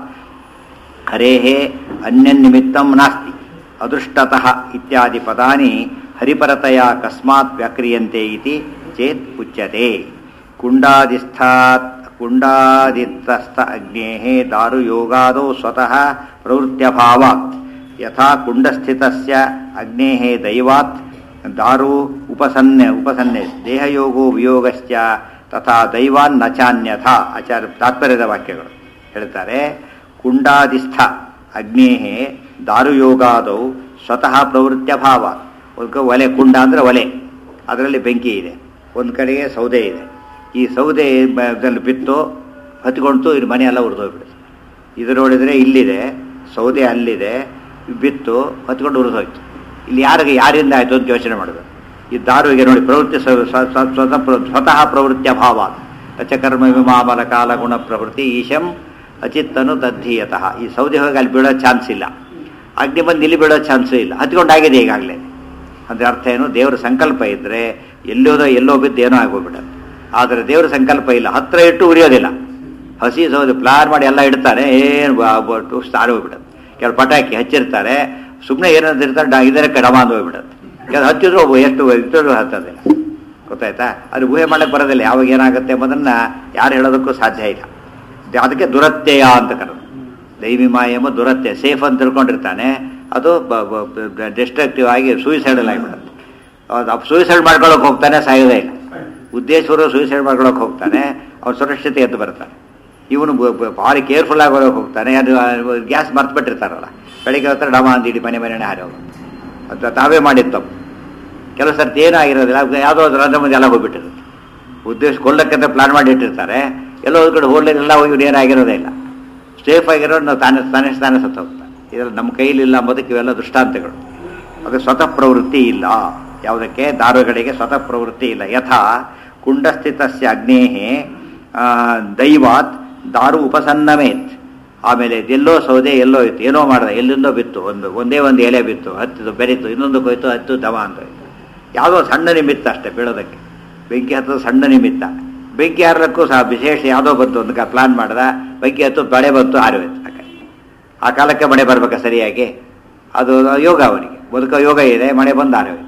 ಹರೇಃ ಅನ್ಯನ್ನಿಮಿತ್ತಂ ನಾಸ್ತಿ ಅದೃಷ್ಟತಃ ಇತ್ಯಾದಿ ಪದಾನಿ ಹರಿಪರತೆಯ ಕಸ್ಮಾತ್ ವ್ಯಾಕ್ರಿಯಂತೆ ಇತಿ ಚೇತ್ ಉಚ್ಯತೆ ಕುಂಡಾದಿಸ್ಥಾತ್ ಕುಂಡಾದಿತ್ತಸ್ಥ ಅಗ್ನೇಃ ದಾರುಯೋಗಾದೌ ಸ್ವತಃ ಪ್ರವೃತ್ಯಭಾವಾತ್ ಯಥಾ ಕುಂಡಸ್ಥಿತಸ್ಯ ಅಗ್ನೇಃ ದೈವಾತ್ ದಾರು ಉಪಸನ್ನೆ ಉಪಸನ್ನೆ ದೇಹಯೋಗೋ ವಿಯೋಗಶ್ಚ ತಥಾ ದೈವಾನ್ ನ ಚಾನ್ಯಥಾ ಆಚಾರ್ಯ ತಾತ್ಪರ್ಯದ ವಾಕ್ಯಗಳು ಹೇಳ್ತಾರೆ ಕುಂಡಾದಿಸ್ಥ ಅಗ್ನೇಃ ದಾರುಯೋಗಾದೌ ಸ್ವತಃ ಪ್ರವೃತ್ಯ ಭಾವ ಒಂದು ಒಲೆ ಕುಂಡ ಅಂದರೆ ಒಲೆ ಅದರಲ್ಲಿ ಬೆಂಕಿ ಇದೆ ಒಂದು ಕಡೆಗೆ ಸೌದೆ ಇದೆ ಈ ಸೌದೆ ದಲ್ಲಿ ಬಿತ್ತು ಹತ್ಕೊಂತು ಇದು ಮನೆಯೆಲ್ಲ ಉರಿದೋಗ್ಬಿಡುತ್ತೆ ಇದು ನೋಡಿದರೆ ಇಲ್ಲಿದೆ ಸೌದೆ ಅಲ್ಲಿದೆ ಬಿತ್ತು ಹತ್ಕೊಂಡು ಉರಿದೋಯ್ತು ಇಲ್ಲಿ ಯಾರಿಗೆ ಯಾರಿಂದ ಆಯಿತು ಅಂತ ಯೋಚನೆ ಮಾಡಬೇಕು ಈ ದಾರುವಿಗೆ ನೋಡಿ ಪ್ರವೃತ್ತಿ ಸ್ವ- ಸ್ವ- ಸ್ವ- ಸ್ವತಃ ಪ್ರ- ಸ್ವತಃ ಪ್ರವೃತ್ತಿಯ ಭಾವ ರಚಕರ್ಮ ವಿಮಾಮಲ ಕಾಲ ಗುಣ ಪ್ರವೃತ್ತಿ ಈಶಂ ಅಚಿತ್ತನು ತದ್ಧೀಯತಃ ಈ ಸೌದೆ ಹೋಗಿ ಅಲ್ಲಿ ಬೀಳೋ ಚಾನ್ಸ್ ಇಲ್ಲ ಅಗ್ನಿ ಬಂದು ಇಲ್ಲಿ ಬೀಳೋ ಚಾನ್ಸು ಇಲ್ಲ ಹತ್ಕೊಂಡಾಗಿದೆ ಈಗಾಗಲೇ ಅಂದ್ರೆ ಅರ್ಥ ಏನು ದೇವರ ಸಂಕಲ್ಪ ಇದ್ದರೆ ಎಲ್ಲೋದೋ ಎಲ್ಲೋ ಬಿದ್ದು ಏನೋ ಆಗೋಗ್ಬಿಡೋದು ಆದರೆ ದೇವರ ಸಂಕಲ್ಪ ಇಲ್ಲ ಹತ್ರ ಇಟ್ಟು ಉರಿಯೋದಿಲ್ಲ ಹಸಿ ಸೌದೆ ಪ್ಲಾನ್ ಮಾಡಿ ಎಲ್ಲ ಇಡ್ತಾರೆ ಏನು ಆಗ್ಬಿಟ್ಟು ಸಾರಿ ಹೋಗ್ಬಿಡೋದು ಕೆಲವು ಪಟಾಕಿ ಹಚ್ಚಿರ್ತಾರೆ ಸುಮ್ಮನೆ ಏನಂತ ಇರ್ತಾರೆ ಡಾ ಇದರ ಕಡಮಾಂದ್ ಹೋಗ್ಬಿಡೋದು ಕೆಲವು ಹಚ್ಚಿದ್ರು ಒಬ್ಬ ಎಷ್ಟು ಇಟ್ಟರು ಹತ್ತೋದಿಲ್ಲ ಗೊತ್ತಾಯ್ತಾ ಅದು ಊಹೆ ಮಾಡಕ್ಕೆ ಬರೋದಿಲ್ಲ ಯಾವಾಗ ಏನಾಗುತ್ತೆ ಎಂಬುದನ್ನು ಯಾರು ಹೇಳೋದಕ್ಕೂ ಸಾಧ್ಯ ಇಲ್ಲ ಅದಕ್ಕೆ ದುರತ್ಯಯ ಅಂತ ಕರೆದು ದೈವಿ ಮಾಯ ಎಂಬ ದುರತ್ಯ ಸೇಫ್ ಅಂತ ತಿಳ್ಕೊಂಡಿರ್ತಾನೆ ಅದು ಡಿಸ್ಟ್ರಕ್ಟಿವ್ ಆಗಿ ಸೂಯಿಸೈಡಲ್ ಆಗಿಬಿಡುತ್ತೆ ಸೂಸೈಡ್ ಮಾಡ್ಕೊಳ್ಳೋಕೆ ಹೋಗ್ತಾನೆ ಸಾಯೋದೇ ಇಲ್ಲ ಉದ್ದೇಶವರು ಸೂಸೈಡ್ ಮಾಡ್ಕೊಳ್ಳೋಕೆ ಹೋಗ್ತಾನೆ ಅವ್ನು ಸುರಕ್ಷತೆ ಎದ್ದು ಬರ್ತಾನೆ ಇವನು ಬ- ಬ- ಭಾರಿ ಕೇರ್ಫುಲ್ ಆಗೋಕೆ ಹೋಗ್ತಾನೆ ಅದು ಗ್ಯಾಸ್ ಮರ್ತು ಬಿಟ್ಟಿರ್ತಾರಲ್ಲ ಬೆಳಿಗ್ಗೆ ಹೊತ್ತರ ಡಮ ಅಂದಿಡಿ ಮನೆ ಮನೆನೇ ಹಾರಿ ಹೋಗೋದು ಅದು ತಾವೇ ಮಾಡಿದ್ದು ತಪ್ಪು ಕೆಲವು ಸರ್ತಿ ಏನಾಗಿರೋದಿಲ್ಲ ಅದು ಯಾವುದೋ ಒಂದು ರಂಧ್ರ ಮುಂದೆ ಎಲ್ಲ ಹೋಗ್ಬಿಟ್ಟಿರುತ್ತೆ ಉದ್ದೇಶ ಕೊಲ್ಲಕ್ಕಂತ ಪ್ಲಾನ್ ಮಾಡಿ ಇಟ್ಟಿರ್ತಾರೆ ಎಲ್ಲೋ ಒಂದು ಕಡೆ ಹೋಗ್ಲಿಲ್ಲ ಹೋಗಿ ಇವ್ರು ಏನಾಗಿರೋದೇ ಇಲ್ಲ ಸೇಫ್ ಆಗಿರೋದು ನಾವು ತಾನೇ ತಾನೇ ತಾನೇ ಸತ್ತು ಹೋಗ್ತಾನೆ ಇದರಲ್ಲಿ ನಮ್ಮ ಕೈಲಿಲ್ಲ ಅಂಬೋದಕ್ಕೆ ಇವೆಲ್ಲ ದೃಷ್ಟಾಂತಗಳು ಅದು ಸ್ವತಃ ಪ್ರವೃತ್ತಿ ಇಲ್ಲ ಯಾವುದಕ್ಕೆ ದಾರುಗಳಿಗೆ ಸ್ವತಃ ಪ್ರವೃತ್ತಿ ಇಲ್ಲ ಯಥಾ ಕುಂಡಸ್ಥಿತಸ್ಯ ಅಗ್ನೇಹೇ ಆ, ದೈವಾತ್ ದಾರು ಉಪಸನ್ನಮೇತ್ ಆಮೇಲೆ ಎಲ್ಲೋ ಸೌದೆ ಎಲ್ಲೋ ಇತ್ತು ಏನೋ ಮಾಡಿದೆ ಎಲ್ಲಿಂದೋ ಬಿತ್ತು ಒಂದು ಒಂದೇ ಒಂದು ಎಲೆ ಬಿತ್ತು ಹತ್ತಿದ್ದು ಬೆರೀತು ಇನ್ನೊಂದು ಹೋಯ್ತು ಹತ್ತು ದಮ ಅಂತ ಹೋಯ್ತು ಯಾವುದೋ ಸಣ್ಣ ನಿಮಿತ್ತ ಅಷ್ಟೇ ಬೀಳೋದಕ್ಕೆ ಬೆಂಕಿ ಹತ್ತೋದು ಸಣ್ಣ ನಿಮಿತ್ತ ಬೆಂಕಿ ಹಾರಲಕ್ಕೂ ಸಹ ವಿಶೇಷ ಯಾವುದೋ ಬಂತು ಒಂದು ಪ್ಲಾನ್ ಮಾಡ್ದ ಬೆಂಕಿ ಹತ್ತು ಬಳೆ ಬಂತು ಆರೋಯ್ತು ಆ ಕಡೆ ಆ ಕಾಲಕ್ಕೆ ಮಳೆ ಬರ್ಬೇಕಾ ಸರಿಯಾಗಿ ಅದು ಯೋಗ ಅವನಿಗೆ ಬದುಕೋ ಯೋಗ ಇದೆ ಮಳೆ ಬಂದು ಆರೋಯ್ತು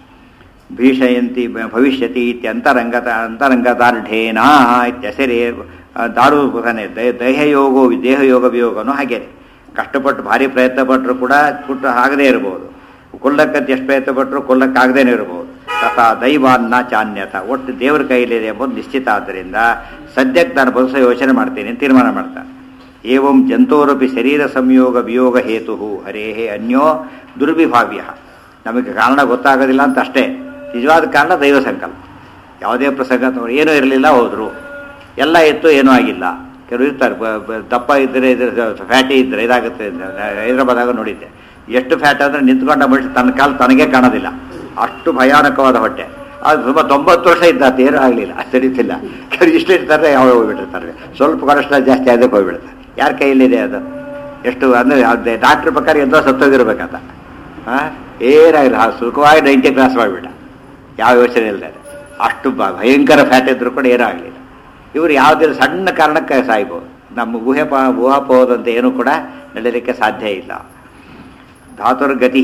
ಭೀಷಯಂತಿ ಭ- ಭವಿಷ್ಯತಿ ಇತ್ಯಂತರಂಗತ ಅಂತರಂಗದಾರ್ಢೇನ ಇತ್ಯಸರಿ ದಾರು ತಾನೆ ದೇಹಯೋಗೋ ದೇಹಯೋಗ ವಿಯೋಗನೂ ಹಾಗೇನೆ ಕಷ್ಟಪಟ್ಟು ಭಾರಿ ಪ್ರಯತ್ನ ಪಟ್ಟರು ಕೂಡ ಕುಟ್ಟು ಆಗದೇ ಇರಬಹುದು ಕೊಲ್ಲಕ್ಕಂತ ಎಷ್ಟು ಪ್ರಯತ್ನ ಪಟ್ಟರು ಕೊಲ್ಲಕ್ಕಾಗದೇನೆ ಇರಬಹುದು ತಥಾ ದೈವಾನ್ನ ಚಾನ್ಯತ ಒಟ್ಟು ದೇವರ ಕೈಲಿದೆ ಎಂಬುದು ನಿಶ್ಚಿತ ಆದ್ದರಿಂದ ಸದ್ಯಕ್ಕೆ ನಾನು ಬದುಕೋ ಯೋಚನೆ ಮಾಡ್ತೀನಿ ಅಂತ ತೀರ್ಮಾನ ಮಾಡ್ತಾನೆ ಏವಂ ಜಂತೋರಪಿ ಶರೀರ ಸಂಯೋಗ ವಿಯೋಗ ಹೇತು ಹರೇಹೇ ಅನ್ಯೋ ದುರ್ವಿಭಾವ್ಯ ನಮಗೆ ಕಾರಣ ಗೊತ್ತಾಗೋದಿಲ್ಲ ಅಂತ ಅಷ್ಟೇ ನಿಜವಾದ ಕಾರಣ ದೈವ ಸಂಕಲ್ಪ ಯಾವುದೇ ಪ್ರಸಂಗ ತಗೊಂಡು ಏನೂ ಇರಲಿಲ್ಲ ಹೋದ್ರು ಎಲ್ಲ ಇತ್ತು ಏನೂ ಆಗಿಲ್ಲ ಕೆಲವರು ಇರ್ತಾರೆ ಬ- ಬ- ದಪ್ಪ ಇದ್ದರೆ ಇದ್ರೆ ಫ್ಯಾಟಿ ಇದ್ದರೆ ಇದಾಗುತ್ತೆ ಹೈದ್ರಾಬಾದಾಗ ನೋಡಿದ್ದೆ ಎಷ್ಟು ಫ್ಯಾಟ್ ಅಂದರೆ ನಿಂತ್ಕೊಂಡ ಮನುಷ್ಯ ತನ್ನ ಕಾಲು ತನಗೇ ಕಾಣೋದಿಲ್ಲ ಅಷ್ಟು ಭಯಾನಕವಾದ ಹೊಟ್ಟೆ ಅದು ತುಂಬ ತೊಂಬತ್ತು ವರ್ಷ ಇದ್ದಾತ ಏನೂ ಆಗಲಿಲ್ಲ ಸರಿತಿಲ್ಲ ಕೆಲವು ಇಷ್ಟು ಇರ್ತಾರೆ ಯಾವ ಹೋಗ್ಬಿಟ್ಟಿರ್ತಾರೆ ಸ್ವಲ್ಪ ಕೊಲೆಸ್ಟ್ರಾಲ್ ಜಾಸ್ತಿ ಅದಕ್ಕೆ ಹೋಗ್ಬಿಡ್ತಾರೆ ಯಾರ ಕೈಯಲ್ಲಿದೆ ಅದು ಎಷ್ಟು ಅಂದರೆ ಡಾಕ್ಟ್ರ್ ಪ್ರಕಾರ ಎಂದೋ ಸತ್ತೋಗಿರ್ಬೇಕಂತ ಹಾಂ ಏನಾಗಿಲ್ಲ ಆ ಸುಖವಾಗಿ ನೈಂಟಿ ಕ್ಲಾಸ್ ಮಾಡಿಬಿಟ್ಟ ಯಾವ ಯೋಚನೆ ಇಲ್ಲದೆ ಅಷ್ಟು ಬ- ಭಯಂಕರ ಫ್ಯಾಟ್ ಇದ್ರೂ ಕೂಡ ಏನೂ ಆಗಲಿಲ್ಲ ಇವರು ಯಾವುದೇ ಸಣ್ಣ ಕಾರಣಕ್ಕೆ ಸಾಯ್ಬೋದು ನಮ್ಮ ಊಹೆ ಪ ಊಹಾಪೋಹದಂತ ಏನೂ ಕೂಡ ನಡೀಲಿಕ್ಕೆ ಸಾಧ್ಯ ಇಲ್ಲ ಧಾತುರ್ಗತಿ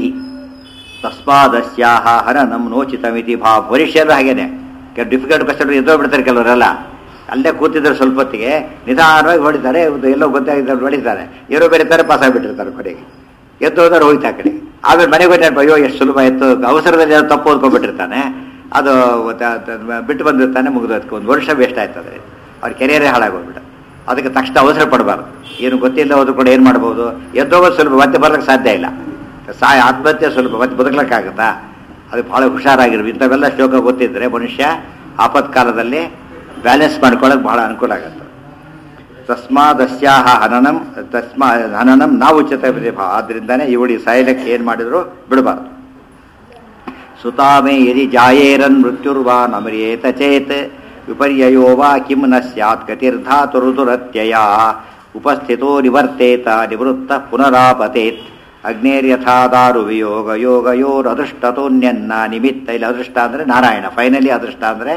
ತಸ್ಮಾದಸ್ಯಾಹ ಹರನಂ ನೋಚಿತಮಿತಿ ಭಾವ ಪರೀಕ್ಷೆಯಲ್ಲೂ ಹಾಗೇನೆ ಕೆಲವು ಡಿಫಿಕಲ್ಟ್ ಕ್ವಶನ್ ಎದ್ದೋ ಬಿಡ್ತಾರೆ ಕೆಲವರೆಲ್ಲ ಅಲ್ಲೇ ಕೂತಿದ್ದಾರೆ ಸ್ವಲ್ಪ ಹೊತ್ತಿಗೆ ನಿಧಾನವಾಗಿ ಹೊಡಿತಾರೆ ಒಂದು ಎಲ್ಲೋ ಗೊತ್ತಾಗಿದ್ದಾರೆ ಹೊಡಿತಾರೆ ಏನೋ ಬೇರೆತಾರೆ ಪಾಸ್ ಆಗಿಬಿಟ್ಟಿರ್ತಾರೆ ಕೊನೆಗೆ ಎದ್ದು ಹೋದ್ರೆ ಹೋಯ್ತು ಆ ಕಡೆ ಆಮೇಲೆ ಮನೆಗೆ ಹೋಗಿ ಅಯ್ಯೋ ಎಷ್ಟು ಸುಲಭ ಇತ್ತು ಅವಸರದಲ್ಲಿ ಏನೋ ತಪ್ಪು ಓದ್ಕೊಂಡ್ಬಿಟ್ಟಿರ್ತಾನೆ ಅದು ತ- ತ- ಬಿಟ್ಟು ಬಂದಿರ್ತಾನೆ ಮುಗಿದೋದಕ್ಕೆ ಒಂದು ವರ್ಷ ವೇಸ್ಟ್ ಆಯ್ತದೆ ಅವ್ರ ಕೆರಿಯರೇ ಹಾಳಾಗೋಗ್ಬಿಟ್ಟು ಅದಕ್ಕೆ ತಕ್ಷಣ ಅವಸರ ಪಡಬಾರ್ದು ಏನು ಗೊತ್ತಿಲ್ಲ ಹೋದ್ರು ಕೂಡ ಏನು ಮಾಡ್ಬೋದು ಎದ್ದೋಗೋದು ಸುಲಭ ಮತ್ತೆ ಬರ್ಲಿಕ್ಕೆ ಸಾಧ್ಯ ಇಲ್ಲ ಸಾಯ ಆತ್ಮಹತ್ಯೆ ಸುಲಭ ಮತ್ತೆ ಬದುಕಲಿಕ್ಕಾಗುತ್ತಾ ಅದು ಭಾಳ ಹುಷಾರಾಗಿರ್ಬೇಕು ಇಂಥವೆಲ್ಲ ಶ್ಲೋಕ ಗೊತ್ತಿದ್ರೆ ಮನುಷ್ಯ ಆಪತ್ಕಾಲದಲ್ಲಿ ಬ್ಯಾಲೆನ್ಸ್ ಮಾಡ್ಕೊಳ್ಳೋಕೆ ಬಹಳ ಅನುಕೂಲ ಆಗುತ್ತೆ ತಸ್ಮಾದಸ್ಯಾಹ ಹನನಂ ತಸ್ಮಾ ಹನನಂ ನಾವು ಉಚಿತ ಭಾವ ಆದ್ರಿಂದಾನೇ ಇವಳಿ ಸಾಯಲಕ್ಕೆ ಏನು ಮಾಡಿದ್ರು ಬಿಡಬಾರ್ದು ಸುತಾಮೇ ಯದಿ ಜಾಯೇರನ್ ಮೃತ್ಯುರ್ವಾ ನಮರ್ಯೇತ ಚೇತ್ ವಿಪರ್ಯಯೋ ವಾ ಕಿಂ ನ ಸ್ಯಾತ್ ಗತಿರ್ಧಾತುರುದುರತ್ಯಯ ಉಪಸ್ಥಿತೋ ನಿವರ್ತೇತ ನಿವೃತ್ತ ಪುನರಾಪತೇತ್ ಅಗ್ನೇರ್ಯಥಾ ದಾರು ವಿಯೋಗ ಯೋಗಯೋರದೃಷ್ಟತೋನ್ಯನ್ನ ನಿಮಿತ್ತ ಇಲ್ಲಿ ಅದೃಷ್ಟ ಅಂದರೆ ನಾರಾಯಣ ಫೈನಲಿ ಅದೃಷ್ಟ ಅಂದರೆ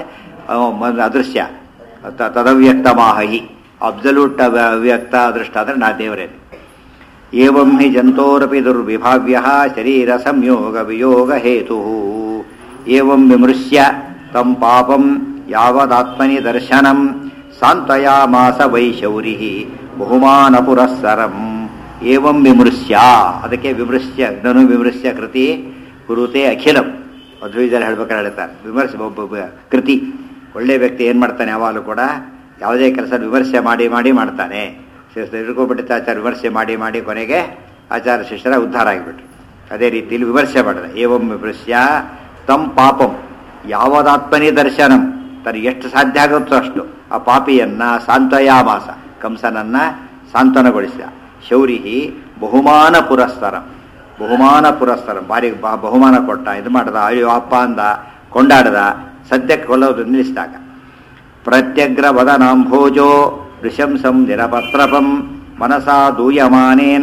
ಅದೃಶ್ಯ ತ- ತದವ್ಯಕ್ತಮಾಹಿ ಅಬ್ಸಲ್ಯೂಟ್ ಅವ್ಯಕ್ತ ಅದೃಷ್ಟ ಅಂದರೆ ನಾ ದೇವರೇ ಏವಂ ಹಿ ಜಂತೋರಪಿ ದುರ್ವಿಭಾವ್ಯ ಶರೀರ ಸಂಯೋಗ ವಿಯೋಗ ಹೇತು ಏವಂ ವಿಮೃಶ್ಯ ತಂ ಪಾಪಂ ಯಾವದಾತ್ಮನಿ ದರ್ಶನಂ ಸಾಂತ್ವಯಾಮಾಸ ವೈ ಶೌರಿ ಬಹುಮಾನ ಪುರಸ್ಸರಂ ಏವಂ ವಿಮೃಶ್ಯ ಅದಕ್ಕೆ ವಿಮೃಶ್ಯ ನನು ವಿಮೃಶ್ಯ ಕೃತಿ ಕುರುತೆ ಅಖಿಲಂ ಮಧ್ವೀಜರು ಹೇಳ್ಬೇಕಾದ್ರೆ ಹೇಳ್ತಾರೆ ವಿಮರ್ಶೆ ಒಬ್ಬ ಒಬ್ಬ ಕೃತಿ ಒಳ್ಳೆ ವ್ಯಕ್ತಿ ಏನು ಮಾಡ್ತಾನೆ ಯಾವಾಗಲೂ ಕೂಡ ಯಾವುದೇ ಕೆಲಸ ವಿಮರ್ಶೆ ಮಾಡಿ ಮಾಡಿ ಮಾಡ್ತಾನೆ ತಿಳ್ಕೊಬಿಟ್ಟಿದ್ದ ಆಚಾರ ವಿಮರ್ಶೆ ಮಾಡಿ ಮಾಡಿ ಕೊನೆಗೆ ಆಚಾರ ಶಿಷ್ಯರ ಉದ್ಧಾರ ಆಗಿಬಿಟ್ರು ಅದೇ ರೀತಿಯಲ್ಲಿ ವಿಮರ್ಶೆ ಮಾಡಿದ ಏವಂ ವಿಮರ್ಶ್ಯ ತಂ ಪಾಪಂ ಯಾವದಾತ್ಮನಿ ದರ್ಶನಂ ತನಗೆ ಎಷ್ಟು ಸಾಧ್ಯ ಆಗುತ್ತೋ ಅಷ್ಟು ಆ ಪಾಪಿಯನ್ನ ಸಾಂತ್ವಯಾಮಾಸ ಕಂಸನನ್ನ ಸಾಂತ್ವನಗೊಳಿಸಿದ ಶೌರಿಹಿ ಬಹುಮಾನ ಪುರಸ್ಸರ ಬಹುಮಾನ ಪುರಸ್ಸರ ಭಾರಿ ಬ- ಬಹುಮಾನ ಕೊಟ್ಟ ಇದು ಮಾಡ್ದ ಅಯ್ಯೋ ಅಪ್ಪ ಅಂದ ಕೊಂಡಾಡ್ದ ಸದ್ಯಕ್ಕೆ ಕೊಲ್ಲೋದು ನಿಲ್ಲಿಸಿದಾಗ ಪ್ರತ್ಯಗ್ರ ವದನಾಂಭೋಜೋ ಋಶಂಸಂ ನಿರಪತ್ರಪಂ ಮನಸಾ ದೂಯಮಾನೇನ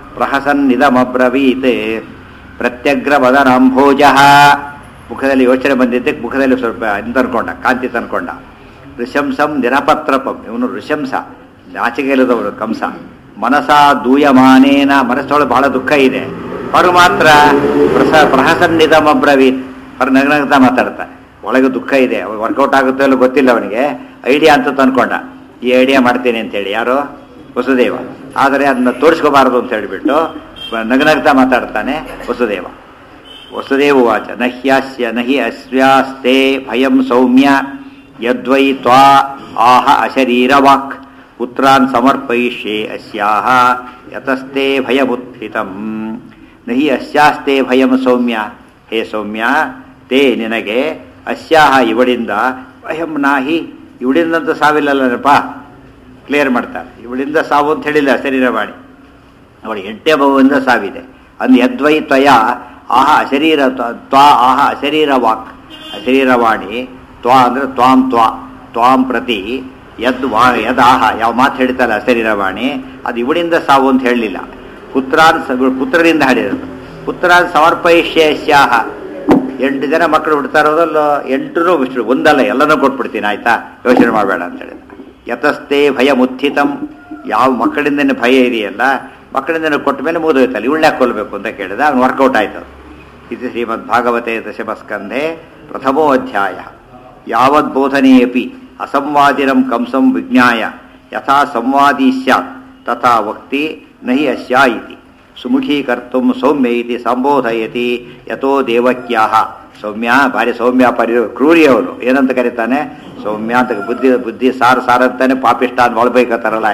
ಪ್ರಹಸನ್ನಿದಮಬ್ರವೀತ್ ಪ್ರತ್ಯಗ್ರ ವದನಾಂಭೋಜ ಮುಖದಲ್ಲಿ ಯೋಚನೆ ಬಂದಿದ್ದಕ್ಕೆ ಮುಖದಲ್ಲಿ ಸ್ವಲ್ಪ ಇದು ತಂದ್ಕೊಂಡ ಕಾಂತಿ ತಂದ್ಕೊಂಡ ಋಶಂಸಂ ನಿರಪತ್ರಪಂ ಇವನು ಋಶಂಸ ನಾಚಿಕೆಲದವರು ಕಂಸ ಮನಸಾ ದೂಯಮಾನೇನ ಮನಸ್ಸೊಳಗೆ ಬಹಳ ದುಃಖ ಇದೆ ಅವರು ಮಾತ್ರ ಪ್ರಸ ಪ್ರಹಸನ್ನಿದಮಬ್ರವೀತ್ ಅವ್ರು ನಗನಗ್ತಾ ಮಾತಾಡ್ತಾರೆ ಒಳಗೆ ದುಃಖ ಇದೆ ವರ್ಕೌಟ್ ಆಗುತ್ತೋ ಇಲ್ಲೋ ಗೊತ್ತಿಲ್ಲ ಅವನಿಗೆ ಐಡಿಯಾ ಅಂತ ತಂದ್ಕೊಂಡ ಈ ಐಡಿಯಾ ಮಾಡ್ತೇನೆ ಅಂತೇಳಿ ಯಾರು ವಸುದೇವ ಆದರೆ ಅದನ್ನ ತೋರಿಸ್ಕೋಬಾರದು ಅಂತ ಹೇಳಿಬಿಟ್ಟು ಬ- ನಗನಗ್ತಾ ಮಾತಾಡ್ತಾನೆ ವಸುದೇವ ವಸುದೇವವಾಚ ನ ಹ್ಯಾಸ್ಯ ನ ಹಿ ಅಸ್ಯಾಸ್ತೆ ಭಯಂ ಸೌಮ್ಯ ಯದ್ವೈ ತ್ವಾ ಆಹ ಅಶರೀರವಾಕ್ ಪುತ್ರಾನ್ ಸಮರ್ಪಯಿಷ್ಯೆ ಅಸ್ಯಾಹ ಯತಸ್ತೆ ಭಯಮುತ್ಥಿತಂ ನ ಹಿ ಅಸ್ಯಾಸ್ತೆ ಭಯಂ ಸೌಮ್ಯ ಹೇ ಸೌಮ್ಯ ತೇ ನಿನಗೆ ಅಸ್ಯಾಹ ಇವಳಿಂದ ಭಯಂ ನಾಹಿ ಇವಳಿಂದಂತೂ ಸಾವಿಲ್ಲಲ್ಲನಪ್ಪ ಕ್ಲಿಯರ್ ಮಾಡ್ತಾರೆ ಇವಳಿಂದ ಸಾವು ಅಂತ ಹೇಳಿಲ್ಲ ಶರೀರವಾಣಿ ಅವಳಿಗೆ ಎಂಟೇ ಭಾವದಿಂದ ಸಾವಿದೆ ಅಂದ್ ಯದ್ವೈ ತ್ವಯ ಆಹ ಅಶರೀರ ತ್ವಾ ಆಹ ಅಶರೀರ ವಾಕ್ ಅಶರೀರವಾಣಿ ತ್ವಾ ಅಂದ್ರೆ ತ್ವಾಂ ತ್ವಾ ತ್ವಾಂ ಪ್ರತಿ ಯದ್ ವಾ ಯದಾಹ ಯಾವ ಮಾತು ಹೇಳ್ತಾರಲ್ಲ ಅಶರೀರವಾಣಿ ಅದು ಇವಳಿಂದ ಸಾವು ಅಂತ ಹೇಳಲಿಲ್ಲ ಪುತ್ರಾನ್ ಸ- ಇವ್ಳು ಪುತ್ರರಿಂದ ಹೇಳಿರೋದು ಪುತ್ರಾನ್ ಸಮರ್ಪಯಿಷ್ಯಾಹ ಎಂಟು ಜನ ಮಕ್ಕಳು ಬಿಡ್ತಾ ಇರೋದಲ್ಲ ಎಂಟರೂ ಬಿಟ್ಟು ಒಂದಲ್ಲ ಎಲ್ಲನೂ ಕೊಟ್ಬಿಡ್ತೀನಿ ಆಯ್ತಾ ಯೋಚನೆ ಮಾಡಬೇಡ ಅಂತ ಹೇಳಿದ ಯತಸ್ತೆ ಭಯ ಮುತ್ಥಿತಂ ಯಾವ ಮಕ್ಕಳಿಂದನೇ ಭಯ ಇದೆಯಲ್ಲ ಮಕ್ಕಳಿಂದ ಕೊಟ್ಟ ಮೇಲೆ ಮುಗಿದೋಯ್ತಲ್ಲ ಇವಳನ್ನ ಕೊಲ್ಲಬೇಕು ಅಂತ ಕೇಳಿದ ಅವ್ನು ವರ್ಕೌಟ್ ಆಯ್ತು ಇದು ಶ್ರೀಮದ್ ಭಾಗವತೆ ದಶಮಸ್ಕಂಧೆ ಪ್ರಥಮೋ ಅಧ್ಯಾಯ ಯಾವದ್ ಬೋಧನೆಯಪಿ ಅಸಂವಾದಿನಂ ಕಂಸಂ ವಿಜ್ಞಾಯ ಯಥಾ ಸಂವಾದಿ ಸ್ಯಾತ್ ತಥಾ ವಕ್ತಿ ನಹಿ ಅಸ್ಯಾ ಇತಿ ಸುಮುಖೀಕರ್ತು ಸೌಮ್ಯ ಇತಿ ಸಂಬೋಧಯತಿ ಯಥೋ ದೇವಕ್ಯಾಹ ಸೌಮ್ಯ ಭಾರಿ ಸೌಮ್ಯ ಪರಿ ಕ್ರೂರಿ ಅವನು ಏನಂತ ಕರೀತಾನೆ ಸೌಮ್ಯ ಅಂತ ಬುದ್ಧಿ ಬುದ್ಧಿ ಸಾರ ಸಾರ ಅಂತಾನೆ ಪಾಪಿಷ್ಟ ಅಂತ ಒಳಬೇಕತ್ತಾರಲ್ಲ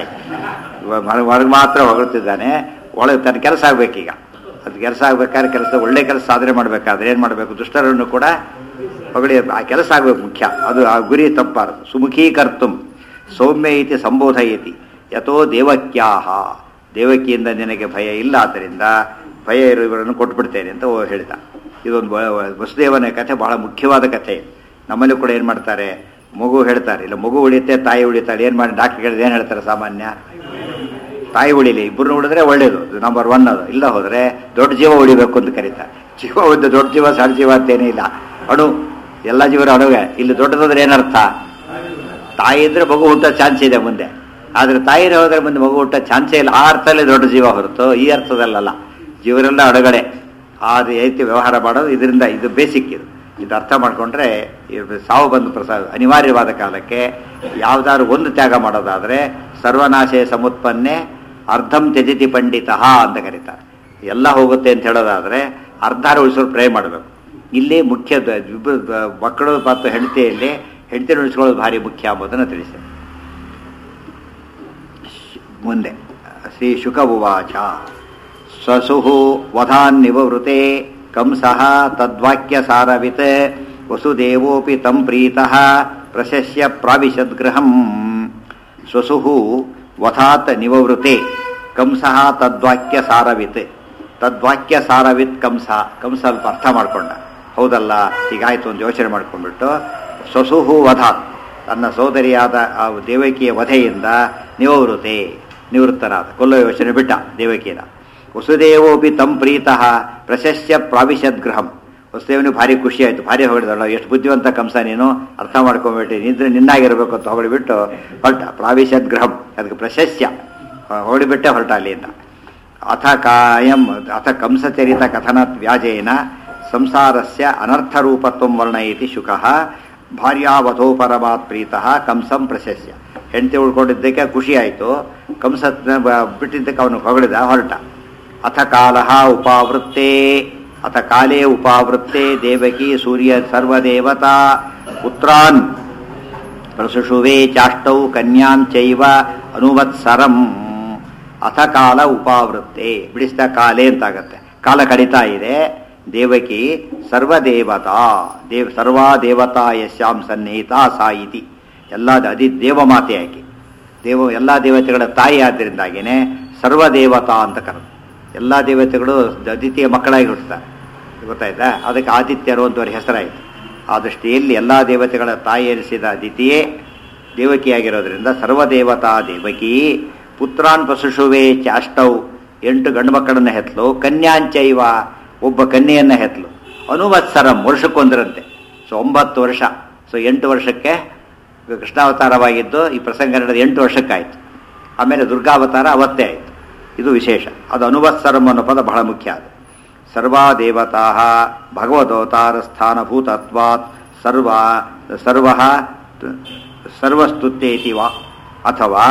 ಹೊರಗೆ ಮಾತ್ರ ಹೊಗಳ್ತಿದ್ದಾನೆ ಒಳಗೆ ತನ್ನ ಕೆಲಸ ಆಗ್ಬೇಕೀಗ ಅದು ಕೆಲಸ ಆಗ್ಬೇಕಾದ್ರೆ ಕೆಲಸ ಒಳ್ಳೆ ಕೆಲಸ ಸಾಧನೆ ಮಾಡಬೇಕಾದ್ರೆ ಏನು ಮಾಡಬೇಕು ದುಷ್ಟರನ್ನು ಕೂಡ ಹೊಗಳಿ ಆ ಕೆಲಸ ಆಗಬೇಕು ಮುಖ್ಯ ಅದು ಆ ಗುರಿ ತಪ್ಪಾರದು ಸುಮುಖೀಕರ್ತು ಸೌಮ್ಯ ಇತಿ ಸಂಬೋಧಯತಿ ಯಥೋ ದೇವಕ್ಯಾಹ ದೇವಕಿಯಿಂದ ನಿನಗೆ ಭಯ ಇಲ್ಲ ಆದ್ದರಿಂದ ಭಯ ಇರುವವರನ್ನು ಕೊಟ್ಬಿಡ್ತೇನೆ ಅಂತ ಓ ಹೇಳಿದ ಇದೊಂದು ಬ- ಬ- ವಸುದೇವನ ಕಥೆ ಬಹಳ ಮುಖ್ಯವಾದ ಕಥೆ ನಮ್ಮಲ್ಲಿ ಕೂಡ ಏನು ಮಾಡ್ತಾರೆ ಮಗು ಹೇಳ್ತಾರೆ ಇಲ್ಲ ಮಗು ಉಳಿಯುತ್ತೆ ತಾಯಿ ಉಳಿತಾಳೆ ಏನು ಮಾಡಿ ಡಾಕ್ಟರ್ ಹೇಳಿದ್ರೆ ಏನು ಹೇಳ್ತಾರೆ ಸಾಮಾನ್ಯ ತಾಯಿ ಉಳಿಲಿ ಇಬ್ಬರನ್ನ ಉಳಿದ್ರೆ ಒಳ್ಳೇದು ನಂಬರ್ ಒನ್ ಅದು ಇಲ್ಲ ಹೋದ್ರೆ ದೊಡ್ಡ ಜೀವ ಉಳಿಬೇಕು ಅಂತ ಕರೀತಾರೆ ಜೀವ ಒಂದು ದೊಡ್ಡ ಜೀವ ಸಣ್ಣ ಜೀವ ಅಂತೇನೇ ಇಲ್ಲ ಅಣು ಎಲ್ಲ ಜೀವರ ಅಣುವೆ ಇಲ್ಲಿ ದೊಡ್ಡದಾದ್ರೆ ಏನರ್ಥ ತಾಯಿ ಇದ್ರೆ ಮಗು ಹುಟ್ಟೋ ಚಾನ್ಸ್ ಇದೆ ಮುಂದೆ ಆದ್ರೆ ತಾಯಿನ ಹೋದ್ರೆ ಮುಂದೆ ಮಗು ಹುಟ್ಟೋ ಚಾನ್ಸೇ ಇಲ್ಲ ಆ ಅರ್ಥದಲ್ಲಿ ದೊಡ್ಡ ಜೀವ ಹೊರತು ಈ ಅರ್ಥದಲ್ಲಲ್ಲ ಜೀವರೆಲ್ಲ ಅಡಗಡೆ ಅದು ಐತಿ ವ್ಯವಹಾರ ಮಾಡೋದು ಇದರಿಂದ ಇದು ಬೇಸಿಕ್ ಇದು ಇದು ಅರ್ಥ ಮಾಡ್ಕೊಂಡ್ರೆ ಇದು ಸಾವು ಬಂದು ಪ್ರಸಾದ ಅನಿವಾರ್ಯವಾದ ಕಾಲಕ್ಕೆ ಯಾವ್ದಾದ್ರು ಒಂದು ತ್ಯಾಗ ಮಾಡೋದಾದ್ರೆ ಸರ್ವನಾಶಯ ಸಮುತ್ಪನ್ನೆ ಅರ್ಧಂ ತ್ಯಜಿತಿ ಪಂಡಿತ ಅಂತ ಕರೀತಾರೆ ಎಲ್ಲ ಹೋಗುತ್ತೆ ಅಂತ ಹೇಳೋದಾದ್ರೆ ಅರ್ಧಾರ ಉಳಿಸೋರು ಪ್ರೇ ಮಾಡಬೇಕು ಇಲ್ಲಿ ಮುಖ್ಯ ದ- ಇಬ್ರು ದ- ಮಕ್ಕಳು ಮತ್ತು ಹೆಂಡತಿಯಲ್ಲಿ ಹೆಂಡತಿ ಉಳಿಸ್ಕೊಳ್ಳೋದು ಭಾರಿ ಮುಖ್ಯ ಎಂಬುದನ್ನು ತಿಳಿಸಿದೆ ಮುಂದೆ ಶ್ರೀ ಶುಕ ಉವಾಚ ಸ್ವಸುಹು ವಧಾನ್ನಿವೃತೆ ಕಂಸಃ ತದ್ವಾಕ್ಯ ಸಾರವಿತ್ ವಸುದೇವೋಪಿ ತಂ ಪ್ರೀತಃ ಪ್ರಶಸ್ಯ ಪ್ರಾವಿಶದ್ಗೃಹಂ ಸ್ವಸುಹು ವಧಾತ್ ನಿವೃತೆ ಕಂಸಃ ತದ್ವಾಕ್ಯ ಸಾರವಿತ್ ತದ್ವಾಕ್ಯ ಸಾರವಿತ್ ಕಂಸ ಕಂಸ ಸ್ವಲ್ಪ ಅರ್ಥ ಮಾಡ್ಕೊಂಡ ಹೌದಲ್ಲ ಹೀಗಾಯ್ತು ಅಂತ ಯೋಚನೆ ಮಾಡ್ಕೊಂಡ್ಬಿಟ್ಟು ಸ್ವಸುಹು ವಧಾತ್ ತನ್ನ ಸೋದರಿಯಾದ ಆ ದೇವಕಿಯ ವಧೆಯಿಂದ ನಿವೃತೆ ನಿವೃತ್ತನಾದ ಕೊಲ್ಲೋ ಯೋಚನೆ ಬಿಟ್ಟ ದೇವಕಿಯನ ವಸುದೇವೋಪಿ ತಂ ಪ್ರೀತಃ ಪ್ರಶಸ್ಯ ಪ್ರಾವಿಶದ್ಗೃಹಂ ವಸುದೇವನಿಗೆ ಭಾರಿ ಖುಷಿ ಆಯ್ತು ಭಾರಿ ಹೊಗಳಿದಳು ಎಷ್ಟು ಬುದ್ಧಿವಂತ ಕಂಸ ನೀನು ಅರ್ಥ ಮಾಡ್ಕೊಂಬಿಟ್ಟು ನಿದ್ರೆ ನಿನ್ನಾಗಿರ್ಬೇಕು ಅಂತ ಹೊಗಳಿಬಿಟ್ಟು ಹೊರಟ ಪ್ರಾವಿಶದ್ಗೃಹಂ ಅದಕ್ಕೆ ಪ್ರಶಸ್ಯ ಹೊಗಳಿಬಿಟ್ಟೆ ಹೊರಟ ಅಲ್ಲಿ ಅಂತ ಅಥ ಕಾಯಂ ಅಥ ಕಂಸಚರಿತ ಕಥನ ವ್ಯಾಜೇನ ಸಂಸಾರಸ್ಯ ಅನರ್ಥರೂಪತ್ವಂ ವರ್ಣಯತಿ ಶುಕಃ ಭಾರ್ಯಾವಧೋ ಪರಮಾತ್ ಪ್ರೀತಃ ಕಂಸಂ ಪ್ರಶಸ್ಯ ಹೆಂಡತಿ ಉಳ್ಕೊಂಡಿದ್ದಕ್ಕೆ ಖುಷಿ ಆಯಿತು ಕಂಸ ಬಿಟ್ಟಿದ್ದಕ್ಕೆ ಅವನು ಹೊಗಳಿದ ಹೊರಟ ಅಥ ಕಾಲ ಉಪಾವೃತ್ತೇ ಅಥ ಕಾಲೇ ಉಪಾವೃತ್ತೇ ದೇವಕಿ ಸೂರ್ಯ ಸರ್ವದೇವತಾ ಪುತ್ರಾನ್ ಪ್ರಸುಷುವೆ ಚಾಷ್ಟೌ ಕನ್ಯಾಂಚೈವ ಅನುವತ್ಸರಂ ಅಥ ಕಾಲ ಉಪಾವೃತ್ತೆ ಬಿಡಿಸಿದ ಕಾಲೇ ಅಂತಾಗತ್ತೆ ಕಾಲ ಕಡಿತಾ ಇದೆ ದೇವಕಿ ಸರ್ವದೇವತಾ ದೇವ್ ಸರ್ವಾ ದೇವತಾ ಯಶ್ಯಾಂ ಸನ್ನಿಹಿತ ಸಾ ಇತಿ ಎಲ್ಲ ಅದಿ ದೇವಮಾತೆ ಆಕೆ ದೇವ ಎಲ್ಲ ದೇವತೆಗಳ ತಾಯಿ ಆದ್ದರಿಂದಾಗಿನೇ ಸರ್ವದೇವತಾ ಅಂತ ಕರೆದು ಎಲ್ಲ ದೇವತೆಗಳು ಅದಿತಿಯ ಮಕ್ಕಳಾಗಿ ಹುಟ್ಟುತ್ತಾರೆ ಗೊತ್ತಾಯ್ತಾ ಅದಕ್ಕೆ ಆದಿತ್ಯರು ಅಂತ ಅವ್ರ ಹೆಸರಾಯಿತು ಆ ದೃಷ್ಟಿಯಲ್ಲಿ ಎಲ್ಲ ದೇವತೆಗಳ ತಾಯಿ ಎನಿಸಿದ ಅದಿತಿಯೇ ದೇವಕಿಯಾಗಿರೋದ್ರಿಂದ ಸರ್ವದೇವತಾ ದೇವಕಿ ಪುತ್ರಾನ್ ಪಶುಷುವೆ ಚಾಷ್ಟೌ ಎಂಟು ಗಂಡು ಮಕ್ಕಳನ್ನ ಹೆತ್ಲು ಕನ್ಯಾಂಚೈವ ಒಬ್ಬ ಕನ್ಯೆಯನ್ನ ಹೆತ್ಲು ಅನುವತ್ಸರಂ ವರ್ಷಕ್ಕೊಂದರಂತೆ ಸೊ ಒಂಬತ್ತು ವರ್ಷ ಸೊ ಎಂಟು ವರ್ಷಕ್ಕೆ ಕೃಷ್ಣಾವತಾರವಾಗಿದ್ದು ಈ ಪ್ರಸಂಗ ನಡೆದ ಎಂಟು ವರ್ಷಕ್ಕಾಯಿತು ಆಮೇಲೆ ದುರ್ಗಾವತಾರ ಅವತ್ತೇ ಆಯಿತು ಇದು ವಿಶೇಷ ಅದು ಅನುವತ್ಸರಂ ಅನ್ನೋ ಪದ ಬಹಳ ಮುಖ್ಯ ಅದು ಸರ್ವಾ ದೇವತಾ ಭಗವದವತಾರ ಸ್ಥಾನಭೂತತ್ವಾತ್ ಸರ್ವ ಸರ್ವ ಸರ್ವಸ್ತುತ್ಯೇತಿ ವಾ ಅಥವಾ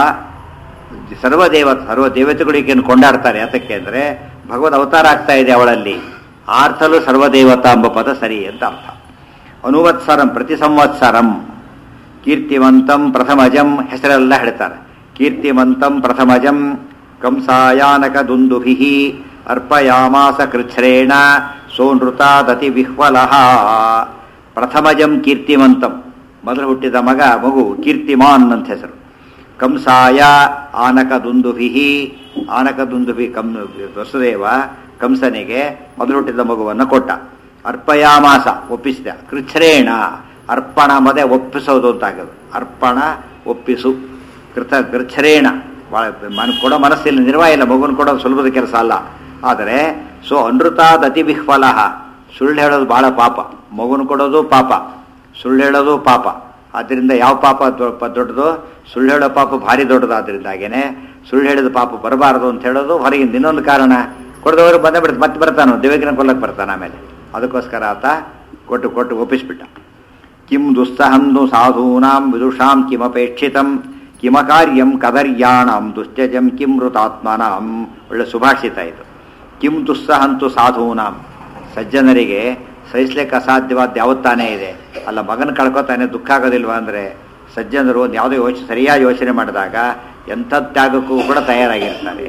ಸರ್ವದೇವ ಸರ್ವ ದೇವತೆಗಳಿಗೇನು ಕೊಂಡಾಡ್ತಾರೆ ಯಾತಕ್ಕೆ ಅಂದರೆ ಭಗವದ್ ಅವತಾರ ಆಗ್ತಾ ಇದೆ ಅವಳಲ್ಲಿ ಆರ್ಥಲು ಸರ್ವದೇವತಾ ಎಂಬ ಪದ ಸರಿ ಅಂತ ಅರ್ಥ ಅನುವತ್ಸರಂ ಪ್ರತಿ ಸಂವತ್ಸರಂ ಕೀರ್ತಿವಂತಂ ಪ್ರಥಮಜಂ ಹೆಸರೆಲ್ಲ ಹೇಳ್ತಾರೆ ಕೀರ್ತಿವಂತಂ ಪ್ರಥಮಜಂ ಕಂಸಾಯಾನಕ ದುಂದುಭಿ ಅರ್ಪಯಾಮಾಸ ಕೃಚ್ಛ್ರೇಣ ಸೋನೃತಾದತಿ ವಿಹ್ವಲಃ ಪ್ರಥಮಜಂ ಕೀರ್ತಿವಂತಂ ಮೊದಲು ಹುಟ್ಟಿದ ಮಗ ಮಗು ಕೀರ್ತಿಮಾನ್ ಅಂತ ಹೆಸರು ಕಂಸಾಯ ಆನಕ ದುಂದುಭಿ ಆನಕ ದುಂದುಭಿ ಕಂ ವಸುದೇವ ಕಂಸನಿಗೆ ಮೊದಲು ಹುಟ್ಟಿದ ಮಗುವನ್ನು ಕೊಟ್ಟ ಅರ್ಪಯಾಮಾಸ ಒಪ್ಪಿಸಿದ ಕೃಚ್ಛ್ರೇಣ ಅರ್ಪಣ ಮದೆ ಒಪ್ಪಿಸೋದು ಅಂತಾಗದು ಅರ್ಪಣ ಒಪ್ಪಿಸು ಕೃತ ಕೃಚ್ಛ್ರೇಣ ಭಾಳ ಮನ್ ಕೊಡೋ ಮನಸ್ಸಿಲ್ಲ ನಿರ್ವಾಹ ಇಲ್ಲ ಮಗುನ ಕೊಡೋದು ಸುಲಭದ ಕೆಲಸ ಅಲ್ಲ ಆದರೆ ಸೊ ಅನೃತಾದ ಅತಿ ವಿಹ್ವಲ ಸುಳ್ಳು ಹೇಳೋದು ಬಹಳ ಪಾಪ ಮಗುನ ಕೊಡೋದು ಪಾಪ ಸುಳ್ಳು ಹೇಳೋದು ಪಾಪ ಆದ್ದರಿಂದ ಯಾವ ಪಾಪ ದೊ- ಪ- ದೊಡ್ಡದು ಸುಳ್ಳು ಹೇಳೋ ಪಾಪ ಭಾರಿ ದೊಡ್ಡದು ಆದ್ದರಿಂದಾಗೇನೆ ಸುಳ್ಳು ಹೇಳಿದ ಪಾಪ ಬರಬಾರದು ಅಂತ ಹೇಳೋದು ಹೊರಗಿಂದ ಇನ್ನೊಂದು ಕಾರಣ ಕೊಡದವರು ಬಂದೇ ಬಿಡ್ತು ಮತ್ತೆ ಬರ್ತಾನೆ ದೇವಕಿನ ಕೊಲ್ಲಕ್ಕೆ ಬರ್ತಾನೆ ಆಮೇಲೆ ಅದಕ್ಕೋಸ್ಕರ ಆತ ಕೊಟ್ಟು ಕೊಟ್ಟು ಒಪ್ಪಿಸ್ಬಿಟ್ಟ ಕಿಂ ದುಸ್ಸಹಂದು ಸಾಧೂನಾಂ ವಿದುಷಾಂ ಕಿಮಪೇಕ್ಷಿತಂ ಕಿಮ ಕಾರ್ಯಂ ಕದರ್ಯಾಣಂ ದುಶ್ಚಜಂ ಕಿಂ ಮೃತಾತ್ಮನಾಂ ಒಳ್ಳೆ ಸುಭಾಷಿತ ಇದು ಕಿಂ ದುಸ್ಸಹಂತು ಸಾಧೂನಾಂ ಸಜ್ಜನರಿಗೆ ಸಹಿಸ್ಲಿಕ್ಕೆ ಅಸಾಧ್ಯವಾದ ಯಾವತ್ತಾನೇ ಇದೆ ಅಲ್ಲ ಮಗನ ಕಳ್ಕೊತಾನೆ ದುಃಖ ಆಗೋದಿಲ್ವಾ ಅಂದರೆ ಸಜ್ಜನರು ಒಂದು ಯಾವುದೋ ಯೋಚನೆ ಸರಿಯಾದ ಯೋಚನೆ ಮಾಡಿದಾಗ ಎಂಥ ತ್ಯಾಗಕ್ಕೂ ಕೂಡ ತಯಾರಾಗಿರ್ತಾರೆ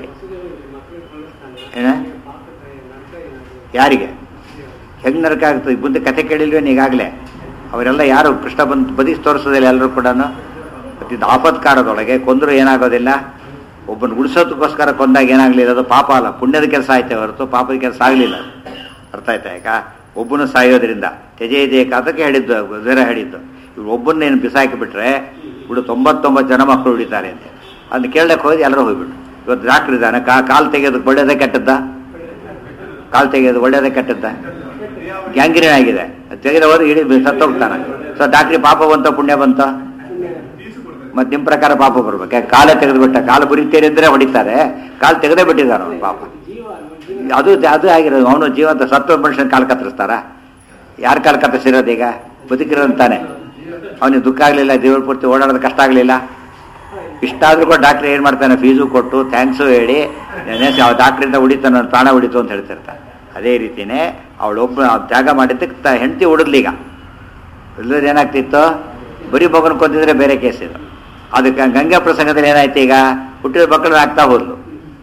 ಏನ ಯಾರಿಗೆ ಹೆಂಗ್ ನರಕ ಆಗ್ತದೆ ಮುಂದೆ ಕಥೆ ಕೇಳಿಲ್ವೇನು ಈಗಾಗಲೇ ಅವರೆಲ್ಲ ಯಾರು ಕೃಷ್ಣ ಬಂದು ಬದಿಸ್ ತೋರಿಸೋದಿಲ್ಲ ಎಲ್ಲರೂ ಕೂಡ ಇದು ಆಪತ್ಕಾರದೊಳಗೆ ಕೊಂದರೂ ಏನಾಗೋದಿಲ್ಲ ಒಬ್ಬನ ಉಳಿಸೋದಕ್ಕೋಸ್ಕರ ಕೊಂದಾಗ ಏನಾಗಲಿಲ್ಲ ಅದು ಪಾಪ ಅಲ್ಲ ಪುಣ್ಯದ ಕೆಲಸ ಆಯ್ತೆ ಹೊರತು ಪಾಪದ ಕೆಲಸ ಆಗಲಿಲ್ಲ ಅರ್ಥ ಆಯ್ತಾ ಈಗ ಒಬ್ಬನು ಸಾಯೋದ್ರಿಂದ ತ್ಯಜೇದೇಕ ಅದಕ್ಕೆ ಹೇಳಿದ್ದು ಬೇರೆ ಹೇಳಿದ್ದು ಇವ್ರು ಒಬ್ಬನ್ನೇನು ಬಿಸಾಕಿ ಬಿಟ್ರೆ ಬಿಡು ತೊಂಬತ್ತೊಂಬತ್ತು ಜನ ಮಕ್ಕಳು ಉಳಿತಾರೆ ಅಂತ ಅದನ್ನ ಕೇಳಕ್ಕೆ ಹೋಗಿ ಎಲ್ಲರೂ ಹೋಗ್ಬಿಟ್ಟು ಇವತ್ತು ಡಾಕ್ಟರ್ ಇದ್ದಾನೆ ಕಾ ಕಾಲು ತೆಗೆಯೋದಕ್ಕೆ ಒಳ್ಳೇದೇ ಕೆಟ್ಟದ್ದ ಕಾಲು ತೆಗೆಯೋದು ಒಳ್ಳೇದೇ ಕೆಟ್ಟದ್ದ ಗ್ಯಾಂಗ್ರೀನ್ ಆಗಿದೆ ತೆಗೆದ ಹೋದ್ರೆ ಇಡೀ ಸತ್ತೋಗ್ತಾನೆ ಸೊ ಡಾಕ್ಟ್ರಿ ಪಾಪ ಬಂತ ಪುಣ್ಯ ಬಂತ ಮತ್ತೆ ನಿಮ್ಮ ಪ್ರಕಾರ ಪಾಪ ಬರ್ಬೇಕು ಯಾಕೆ ಕಾಲೇ ತೆಗೆದುಬಿಟ್ಟ ಕಾಲು ಬುರಿತೀರಿ ಅಂದ್ರೆ ಹೊಡಿತಾರೆ ಕಾಲು ತೆಗೆದೇ ಬಿಟ್ಟಿದ್ದಾರೆ ಅವನು ಪಾಪ ಅದು ಅದು ಆಗಿರೋದು ಅವನು ಜೀವಂತ ಸತ್ತ ಮನುಷ್ಯನ ಕಾಲು ಕತ್ತರಿಸ್ತಾರ ಯಾರ ಕಾಲು ಕತ್ತರಿಸಿರೋದು ಈಗ ಬದುಕಿರೋಂತಾನೆ ಅವನಿಗೆ ದುಃಖ ಆಗಲಿಲ್ಲ ದೇವ್ರ ಪೂರ್ತಿ ಓಡಾಡೋದು ಕಷ್ಟ ಆಗಲಿಲ್ಲ ಇಷ್ಟಾದ್ರೂ ಕೂಡ ಡಾಕ್ಟರ್ ಏನು ಮಾಡ್ತಾನೆ ಫೀಸು ಕೊಟ್ಟು ಥ್ಯಾಂಕ್ಸು ಹೇಳಿ ನೆನೆಸಿ ಆ ಡಾಕ್ಟ್ರಿಂದ ಉಳಿತು ನನ್ನ ಪ್ರಾಣ ಉಳಿತು ಅಂತ ಹೇಳ್ತಿರ್ತಾನೆ ಅದೇ ರೀತಿನೇ ಅವಳೊಬ್ಬ ತ್ಯಾಗ ಮಾಡಿದ್ದಕ್ಕೆ ತ ಹೆಂಡತಿ ಉಳಿದ್ಲೀಗ ಇಲ್ಲದ್ರೆ ಏನಾಗ್ತಿತ್ತು ಬರೀ ಮಗನ ಕೊಂದಿದ್ರೆ ಬೇರೆ ಕೇಸ್ ಇದು ಅದಕ್ಕೆ ಗಂಗಾ ಪ್ರಸಂಗದಲ್ಲಿ ಏನಾಯ್ತು ಈಗ ಹುಟ್ಟಿದ ಮಕ್ಕಳು ಆಗ್ತಾ ಹೋದ್ಲು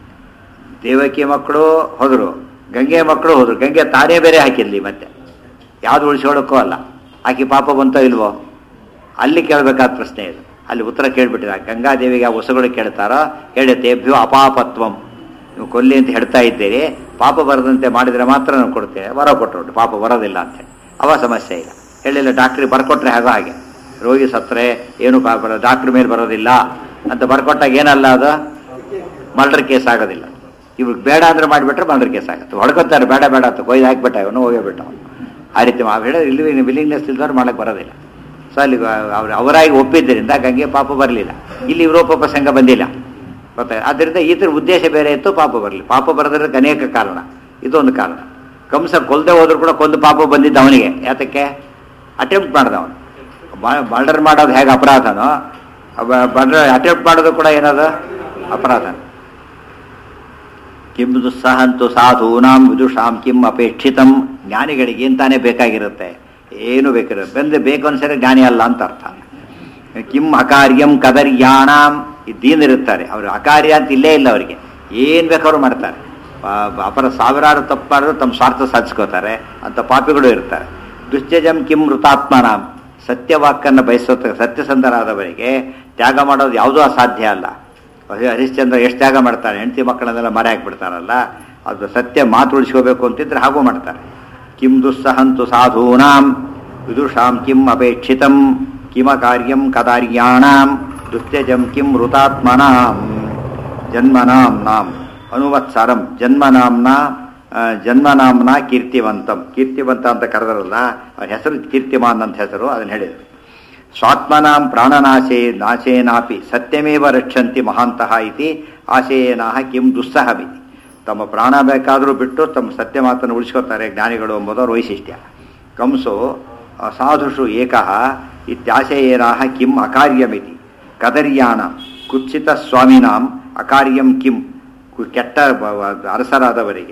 ದೇವಕಿ ಮಕ್ಕಳು ಹೋದರು ಗಂಗೆ ಮಕ್ಕಳು ಹೋದ್ರು ಗಂಗೆ ತಾನೇ ಬೇರೆ ಹಾಕಿರ್ಲಿ ಮತ್ತೆ ಯಾವ್ದು ಉಳಿಸ್ಕೊಳ್ಳೋಕ್ಕೂ ಅಲ್ಲ ಆಕೆ ಪಾಪ ಬಂತೋ ಇಲ್ವೋ ಅಲ್ಲಿ ಕೇಳಬೇಕಾದ ಪ್ರಶ್ನೆ ಇದು ಅಲ್ಲಿ ಉತ್ತರ ಕೇಳ್ಬಿಟ್ಟಿದ ಗಂಗಾದೇವಿಗೆ ಆ ಹೊಸಗಳು ಕೇಳ್ತಾರೋ ಹೇಳಿ ತೇಭ್ಯೋ ಅಪಾಪತ್ವಂ ನೀವು ಕೊಲ್ಲಿ ಅಂತ ಹೇಳ್ತಾ ಇದ್ದೀರಿ ಪಾಪ ಬರದಂತೆ ಮಾಡಿದರೆ ಮಾತ್ರ ನಾವು ಕೊಡ್ತೇವೆ ವರ ಕೊಟ್ಟರು ಪಾಪ ಬರೋದಿಲ್ಲ ಅಂತೇಳಿ ಅವ ಸಮಸ್ಯೆ ಇಲ್ಲ ಹೇಳಿಲ್ಲ ಡಾಕ್ಟ್ರಿಗೆ ಬರ್ಕೊಟ್ರೆ ಹಾಗೋ ಹಾಗೆ ರೋಗಿ ಸತ್ತರೆ ಏನು ಪಾಪ ಡಾಕ್ಟ್ರ್ ಮೇಲೆ ಬರೋದಿಲ್ಲ ಅಂತ ಬರ್ಕೊಟ್ಟಾಗ ಏನಲ್ಲ ಅದು ಮರ್ಡರ್ ಕೇಸ್ ಆಗೋದಿಲ್ಲ ಇವ್ರಿಗೆ ಬೇಡ ಅಂದ್ರೆ ಮಾಡಿಬಿಟ್ರೆ ಮರ್ಡರ್ ಕೇಸ್ ಆಗುತ್ತೆ ಹೊಡ್ಕೊತಾರೆ ಬೇಡ ಬೇಡ ಅಂತ ಕೊಯ್ದು ಹಾಕ್ಬಿಟ್ಟ ಇವನು ಹೋಗೇ ಬಿಟ್ಟ ಅವ್ನು. ಆ ರೀತಿ ಮಾ ಹೇಳಿ ಇಲ್ಲಿ ವಿಲಿಂಗ್ನೆಸ್ ಇಲ್ದವ್ರು ಮಾಡಕ್ಕೆ ಬರೋದಿಲ್ಲ ಸೊ ಅಲ್ಲಿ ಅವ್ರು ಅವರಾಗಿ ಒಪ್ಪಿದ್ದರಿಂದ ಗಂಗೆ ಪಾಪ ಬರಲಿಲ್ಲ ಇಲ್ಲಿ ಯುರೋಪ ಪ್ರಸಂಗ ಬಂದಿಲ್ಲ ಗೊತ್ತಾಯ್ತು ಆದ್ದರಿಂದ ಈ ಥರ ಉದ್ದೇಶ ಬೇರೆ ಇತ್ತು ಪಾಪ ಬರಲಿ ಪಾಪ ಬರೋದ್ರಕ್ಕೆ ಅನೇಕ ಕಾರಣ ಇದೊಂದು ಕಾರಣ ಕಂಸ ಕೊಲ್ಲದೆ ಹೋದ್ರು ಕೂಡ ಕೊಂದು ಪಾಪ ಬಂದಿದ್ದ ಅವನಿಗೆ ಯಾತಕ್ಕೆ ಅಟೆಂಪ್ಟ್ ಮಾಡ್ದ ಅವನು ಮರ್ಡರ್ ಮಾಡೋದು ಹೇಗೆ ಅಪರಾಧನೋ ಮರ್ಡರ್ ಅಟೆಂಪ್ಟ್ ಮಾಡೋದು ಕೂಡ ಏನದು ಅಪರಾಧ ಕಿಂ ದುಸ್ಸಹಂತು ಸಾಧೂನಾಂ ವಿದುಷಾಂ ಕಿಂ ಅಪೇಕ್ಷಿತಂ ಜ್ಞಾನಿಗಳಿಗೆ ಅಂತಾನೆ ಬೇಕಾಗಿರುತ್ತೆ ಏನು ಬೇಕಿರುತ್ತೆ ಬಂದ್ರೆ ಬೇಕು ಅನ್ಸರೆ ಜ್ಞಾನಿ ಅಲ್ಲ ಅಂತ ಅರ್ಥ ಕಿಂ ಅಕಾರ್ಯಂ ಕದರ್ಯಾಣಾಂ ಇದ್ದೀನಿರುತ್ತಾರೆ ಅವರು ಅಕಾರ್ಯ ಅಂತ ಇಲ್ಲೇ ಇಲ್ಲ ಅವರಿಗೆ ಏನು ಬೇಕಾದ್ರು ಮಾಡ್ತಾರೆ ಆ- ಅಪರ ಸಾವಿರಾರು ತಪ್ಪು ಮಾಡಿದ್ರು ತಮ್ಮ ಸ್ವಾರ್ಥ ಸಾಧಿಸ್ಕೋತಾರೆ ಅಂತ ಪಾಪಿಗಳು ಇರ್ತಾರೆ ದುಶ್ಚಜಂ ಕಿಂ ಮೃತಾತ್ಮನಾಂ ಸತ್ಯವಾಕ್ಕನ್ನು ಬಯಸೋತ ಸತ್ಯಸಂಧರಾದವರಿಗೆ ತ್ಯಾಗ ಮಾಡೋದು ಯಾವುದೂ ಅಸಾಧ್ಯ ಅಲ್ಲ ಅದೇ ಹರಿಶ್ಚಂದ್ರ ಎಷ್ಟು ತ್ಯಾಗ ಮಾಡ್ತಾನೆ ಹೆಂಡತಿ ಮಕ್ಕಳನ್ನೆಲ್ಲ ಮರೆ ಹಾಕ್ಬಿಡ್ತಾರಲ್ಲ ಅದು ಸತ್ಯ ಮಾತು ಉಳಿಸ್ಕೋಬೇಕು ಅಂತಿದ್ರೆ ಹಾಗೂ ಮಾಡ್ತಾರೆ ಕಿಂ ದುಸ್ಸಹಂತು ಸಾಧೂನಾಂ ವಿದುಷಾಂ ಕಿಂ ಅಪೇಕ್ಷಿತಂ ಕಿಮ ಕಾರ್ಯಂ ಕದಾರ್ಯಾಣಾಂ ದುಸ್ತ್ಯಜಂ ಕಿಂ ಮೃತಾತ್ಮನಾಂ ಜನ್ಮನಾಂ ನಾಂ ಅನುವತ್ಸರಂ ಜನ್ಮನಾಂನ ಆ, ಜನ್ಮನಾಂನ ಕೀರ್ತಿವಂತಂ ಕೀರ್ತಿವಂತ ಅಂತ ಕರೆದರಲ್ಲ ಅವನ ಹೆಸರು ಕೀರ್ತಿಮಾನ್ ಅಂತ ಹೆಸರು ಅದನ್ನು ಹೇಳಿದರು ಸ್ವಾತ್ಮನಾಂ ಪ್ರಾಣನಾಶೇ ನಾಶೇನಾಪಿ ಸತ್ಯಮೇವ ರಕ್ಷಂತಿ ಮಹಾಂತಹ ಇತಿ ಆಶಯೇನಾಹ ಕಿಂ ದುಸ್ಸಹವಿ ತಮ್ಮ ಪ್ರಾಣ ಬೇಕಾದರೂ ಬಿಟ್ಟು ತಮ್ಮ ಸತ್ಯ ಮಾತನ್ನು ಉಳಿಸ್ಕೋತಾರೆ ಜ್ಞಾನಿಗಳು ಎಂಬುದು ಅವ್ರ ವೈಶಿಷ್ಟ್ಯ ಕಂಸೋ ಸಾಧುಷು ಏಕಃ ಇತ್ಯಾಶಯೇನಾಹ ಕಿಂ ಅಕಾರ್ಯಮಿತಿ ಕದರ್ಯಾಣ ಕುತ್ಸಿತ ಸ್ವಾಮಿನಾಂ ಅಕಾರ್ಯಂ ಕಿಂ ಕು- ಕೆಟ್ಟ ಬ- ಬ- ಅರಸರಾದವರಿಗೆ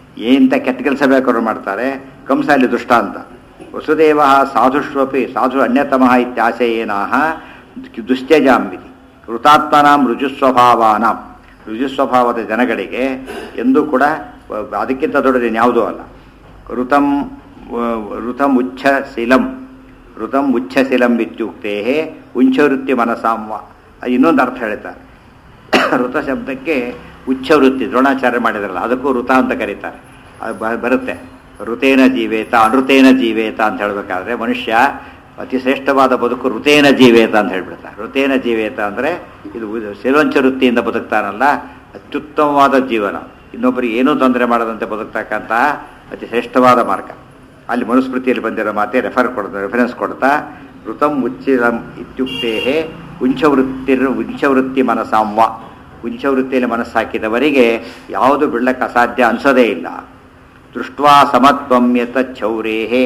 ಎಂತ ಕೆಟ್ಟ ಕೆಲಸ ಬೇಕಾದ್ರೂ ಮಾಡ್ತಾರೆ ಕಂಸ ಅಲ್ಲಿ ದುಷ್ಟ ಅಂತ ವಸುದೇವ ಸಾಧುಷ್ವಪಿ ಸಾಧು ಅನ್ಯತಮ ಇತ್ಯಾಶಯೇನಾಹ ದುಶ್ಚಜಾಂಬಿತಿ ಕೃತಾತ್ಮನಾಂ ರುಜುಸ್ವಭಾವಾನಾಂ ರುಜುಸ್ವಭಾವದ ಜನಗಳಿಗೆ ಎಂದೂ ಕೂಡ ಅಹ್, ಅದಕ್ಕಿಂತ ದೊಡ್ಡದೇನು ಯಾವುದೂ ಅಲ್ಲ ಋತಂ ಅಹ್, ಋತಂ ಉಚ್ಛಶಿಲಂ ಋತಂ ಉಚ್ಛಶಿಲಂ ಇತ್ಯುಕ್ತೇ ಉಂಚವೃತ್ತಿ ಮನಸಾಂವ ಅದು ಇನ್ನೊಂದು ಅರ್ಥ ಹೇಳ್ತಾರೆ ಋತ ಶಬ್ದಕ್ಕೆ ಉಚ್ಛವೃತ್ತಿ ದ್ರೋಣಾಚಾರ್ಯ ಮಾಡಿದ್ರಲ್ಲ ಅದಕ್ಕೂ ಋತ ಅಂತ ಕರೀತಾರೆ ಅದು ಬ- ಬರುತ್ತೆ ಋತೇನ ಜೀವೇತ ಅನೃತೇನ ಜೀವೇತ ಅಂತ ಹೇಳಬೇಕಾದ್ರೆ ಮನುಷ್ಯ ಅತಿ ಶ್ರೇಷ್ಠವಾದ ಬದುಕು ಋತೇನ ಜೀವೇತ ಅಂತ ಹೇಳ್ಬಿಡ್ತಾರೆ ಋತೇನ ಜೀವೇತ ಅಂದರೆ ಇದು ಉ- ಸಿಲವಂಚ ವೃತ್ತಿಯಿಂದ ಬದುಕ್ತಾನಲ್ಲ ಅತ್ಯುತ್ತಮವಾದ ಜೀವನ ಇನ್ನೊಬ್ಬರಿಗೆ ಏನೂ ತೊಂದರೆ ಮಾಡದಂತೆ ಬದುಕ್ತಕ್ಕಂತಹ ಅತಿ ಶ್ರೇಷ್ಠವಾದ ಮಾರ್ಗ ಅಲ್ಲಿ ಮನುಸ್ಮೃತಿಯಲ್ಲಿ ಬಂದಿರೋ ಮಾತೆ ರೆಫರ್ ಕೊಡ್ತಾ ರೆಫರೆನ್ಸ್ ಕೊಡ್ತಾ ಋತಂ ಉಚ್ಚಿಲಂ ಇತ್ಯುಕ್ತೇ ಉಂಚವೃತ್ತಿರ್ ಉಂಚವೃತ್ತಿ ಮನಸಾಂವ ಉಂಚವೃತ್ತಿಯಲ್ಲಿ ಮನಸ್ಸಾಕಿದವರಿಗೆ ಯಾವುದು ಬಿಡ್ಲಕ್ಕೆ ಅಸಾಧ್ಯ ಅನ್ಸೋದೇ ಇಲ್ಲ ದೃಷ್ಟ್ವಾ ಸಮತ್ವಂ ಯತಚ್ಛೌರೇಹೇ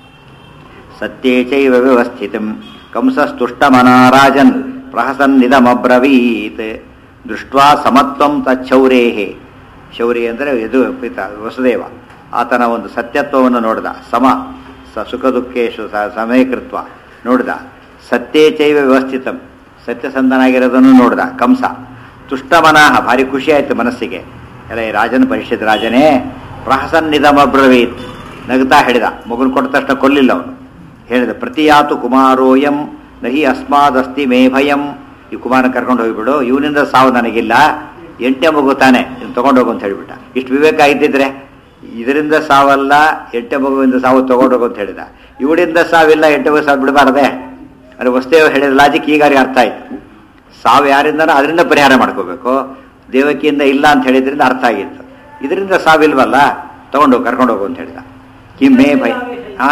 ಸತ್ಯೇ ಚೈವ ವ್ಯವಸ್ಥಿತಂ ಕಂಸಸ್ತುಷ್ಟಮನಾರಾಜನ್ ಪ್ರಹಸನ್ನಿದಮಬ್ರವೀತ್ ದೃಷ್ಟ್ವಾ ಸಮತ್ವಂ ತಚ್ಛೌರೇಹೇ ಶೌರಿ ಅಂದರೆ ಇದು ಪಿತ ವಸುದೇವ ಆತನ ಒಂದು ಸತ್ಯತ್ವವನ್ನು ನೋಡಿದ ಸಮ ಸ ಸುಖ ದುಃಖೇಶು ಸ ಸಮಯಕೃತ್ವ ನೋಡಿದ ಸತ್ಯೇ ಚೈವ ವ್ಯವಸ್ಥಿತಂ ಸತ್ಯಸಂಧನಾಗಿರೋದನ್ನು ನೋಡಿದ ಕಂಸ ತುಷ್ಟಮನಃ ಭಾರಿ ಖುಷಿ ಆಯಿತು ಮನಸ್ಸಿಗೆ ಎಲ್ಲ ಈ ರಾಜನ ಪರಿಷತ್ ರಾಜನೇ ಪ್ರಹಸನ್ನಿದಮಬ್ರವೀತ್ ನಗ್ತಾ ಹೇಳಿದ ಮಗುನ ಕೊಟ್ಟ ತಕ್ಷಣ ಕೊಲ್ಲಿಲ್ಲ ಅವನು ಹೇಳಿದ ಪ್ರತಿಯಾತು ಕುಮಾರೋಯಂ ನಹಿ ಅಸ್ಮಾದಸ್ತಿ ಮೇ ಭಯಂ ಈ ಕುಮಾರನ ಕರ್ಕೊಂಡು ಹೋಗ್ಬಿಡು ಇವನಿಂದ ಸಾವು ನನಗಿಲ್ಲ ಎಂಟೆ ಮಗು ತಾನೆ ಇದನ್ನ ತಗೊಂಡೋಗು ಅಂತ ಹೇಳಿಬಿಟ್ಟ ಇಷ್ಟು ವಿವೇಕ ಇದ್ದಿದ್ರೆ ಇದರಿಂದ ಸಾವಲ್ಲ ಎಂಟೆ ಮಗುವಿಂದ ಸಾವು ತಗೊಂಡೋಗು ಅಂತ ಹೇಳಿದ ಇವಳಿಂದ ಸಾವಿಲ್ಲ ಎಂಟೆ ಮಗು ಸಾವು ಬಿಡಬಾರದೆ ಅದು ವಸ್ತೇವ ಹೇಳಿದ ಲಾಜಿಕ್ ಈಗಾರಿಗೆ ಅರ್ಥ ಆಯ್ತು ಸಾವು ಯಾರಿಂದನೋ ಅದರಿಂದ ಪರಿಹಾರ ಮಾಡ್ಕೋಬೇಕು ದೇವಕಿಯಿಂದ ಇಲ್ಲ ಅಂತ ಹೇಳಿದ್ರಿಂದ ಅರ್ಥ ಆಗಿತ್ತು ಇದರಿಂದ ಸಾವಿಲ್ವಲ್ಲ ತಗೊಂಡೋಗಿ ಕರ್ಕೊಂಡು ಹೋಗು ಅಂತ ಹೇಳಿದ ಕಿಮ್ಮೆ ಭಯ ಆ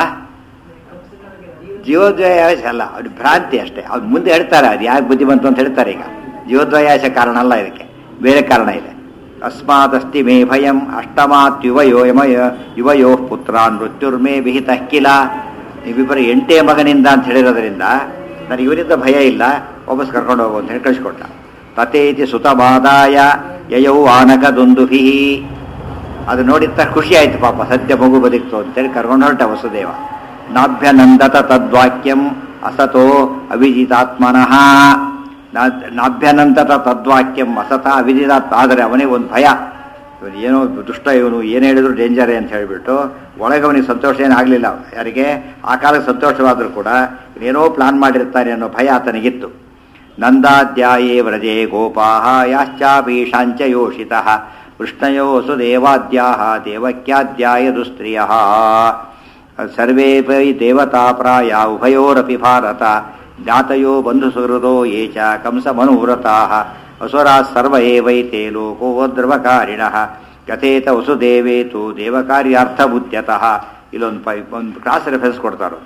ಜೀವೋದ್ವಯಾಶ ಅಲ್ಲ ಅವ್ರು ಭ್ರಾಂತಿ ಅಷ್ಟೇ ಅವ್ರು ಮುಂದೆ ಹೇಳ್ತಾರೆ ಅದು ಯಾಕೆ ಬುದ್ಧಿ ಬಂತು ಅಂತ ಹೇಳ್ತಾರೆ ಈಗ ಜೀವೋದ್ವಯಾಶ ಕಾರಣ ಅಲ್ಲ ಇದಕ್ಕೆ ಬೇರೆ ಕಾರಣ ಇದೆ ಅಸ್ಮಾದಸ್ತಿ ಮೇ ಭಯಂ ಅಷ್ಟಮಾತ್ ಯುವಯೋ ಯಮಯ ಯುವಯೋ ಪುತ್ರಾನ್ ಮೃತ್ಯುರ್ಮೇ ವಿಹಿತ ಕಿಲ ನೀವಿಬ್ಬರು ಎಂಟೇ ಮಗನಿಂದ ಅಂತ ಹೇಳಿರೋದ್ರಿಂದ ನನಗೆ ಇವರಿಂದ ಭಯ ಇಲ್ಲ ವಾಪಸ್ ಕರ್ಕೊಂಡು ಹೋಗು ಅಂತ ಹೇಳಿ ಕಳಿಸ್ಕೊಟ್ಟ ತತೇತಿ ಸುತಮಾದಾಯ ಯಯೌ ಆನಕದೊಂದುಭಿ ಅದು ನೋಡಿದ ಖುಷಿ ಆಯ್ತು ಪಾಪ ಸತ್ಯ ಮಗು ಬದುಕ್ತು ಅಂತೇಳಿ ಕರ್ಕೊಂಡು ಹೊರಟ ವಸುದೇವ ನಾಭ್ಯನಂದತ ತದ್ವಾಕ್ಯಂ ಅಸತೋ ಅವಿಜಿತಾತ್ಮನಃ ನಾ- ನಾಭ್ಯನಂದತ ತದ್ವಾಕ್ಯಂ ಅಸತ ಅವಿಜಿತಾತ್ಮ ಆದರೆ ಅವನಿಗೆ ಒಂದು ಭಯ ಇವನು ಏನೋ ದುಷ್ಟ ಇವನು ಏನು ಹೇಳಿದ್ರು ಡೇಂಜರೇ ಅಂತ ಹೇಳಿಬಿಟ್ಟು ಒಳಗೆ ಅವನಿಗೆ ಸಂತೋಷ ಏನಾಗಲಿಲ್ಲ ಯಾರಿಗೆ ಆ ಕಾಲಕ್ಕೆ ಸಂತೋಷವಾದರೂ ಕೂಡ ಏನೋ ಪ್ಲಾನ್ ಮಾಡಿರ್ತಾರೆ ಅನ್ನೋ ಭಯ ಆತನಿಗಿತ್ತು ನಂದಾಧ್ಯಾಯೇ ವ್ರಜೆ ಗೋಪಾಹ ಯಾಶ್ಚಾಭೀಷಾಂಚ ಯೋಷಿತಃ ವೃಷ್ಣಯೋ ಸುದೇವಾದ್ಯಾಹ ದೇವಕ್ಯಾಧ್ಯಾಯ ದುಸ್ತ್ರಿಯ ಸರ್ವೇ ವೈ ದೇವತಾ ಪ್ರಾಯ ಉಭಯೋರಪಿ ಭಾರತ ಜ್ಞಾತಯೋ ಬಂಧುಸುಹೃದೋ ಯೇ ಚ ಕಂಸ ಮನುವ್ರತಾಃ ಅಸುರಾ ಸರ್ವ ಏವೈತೆ ಲೋಕೋದ್ರವಕಾರಿಣಃ ಕಥೇತ ವಸುದೇವೇತು ದೇವಕಾರ್ಯಾರ್ಥಬುದ್ಧ್ಯತಃ ಇಲ್ಲೊಂದು ಪೈ ಒಂದು ಕ್ಲಾಸ್ ರೆಫರೆನ್ಸ್ ಕೊಡ್ತಾರೋ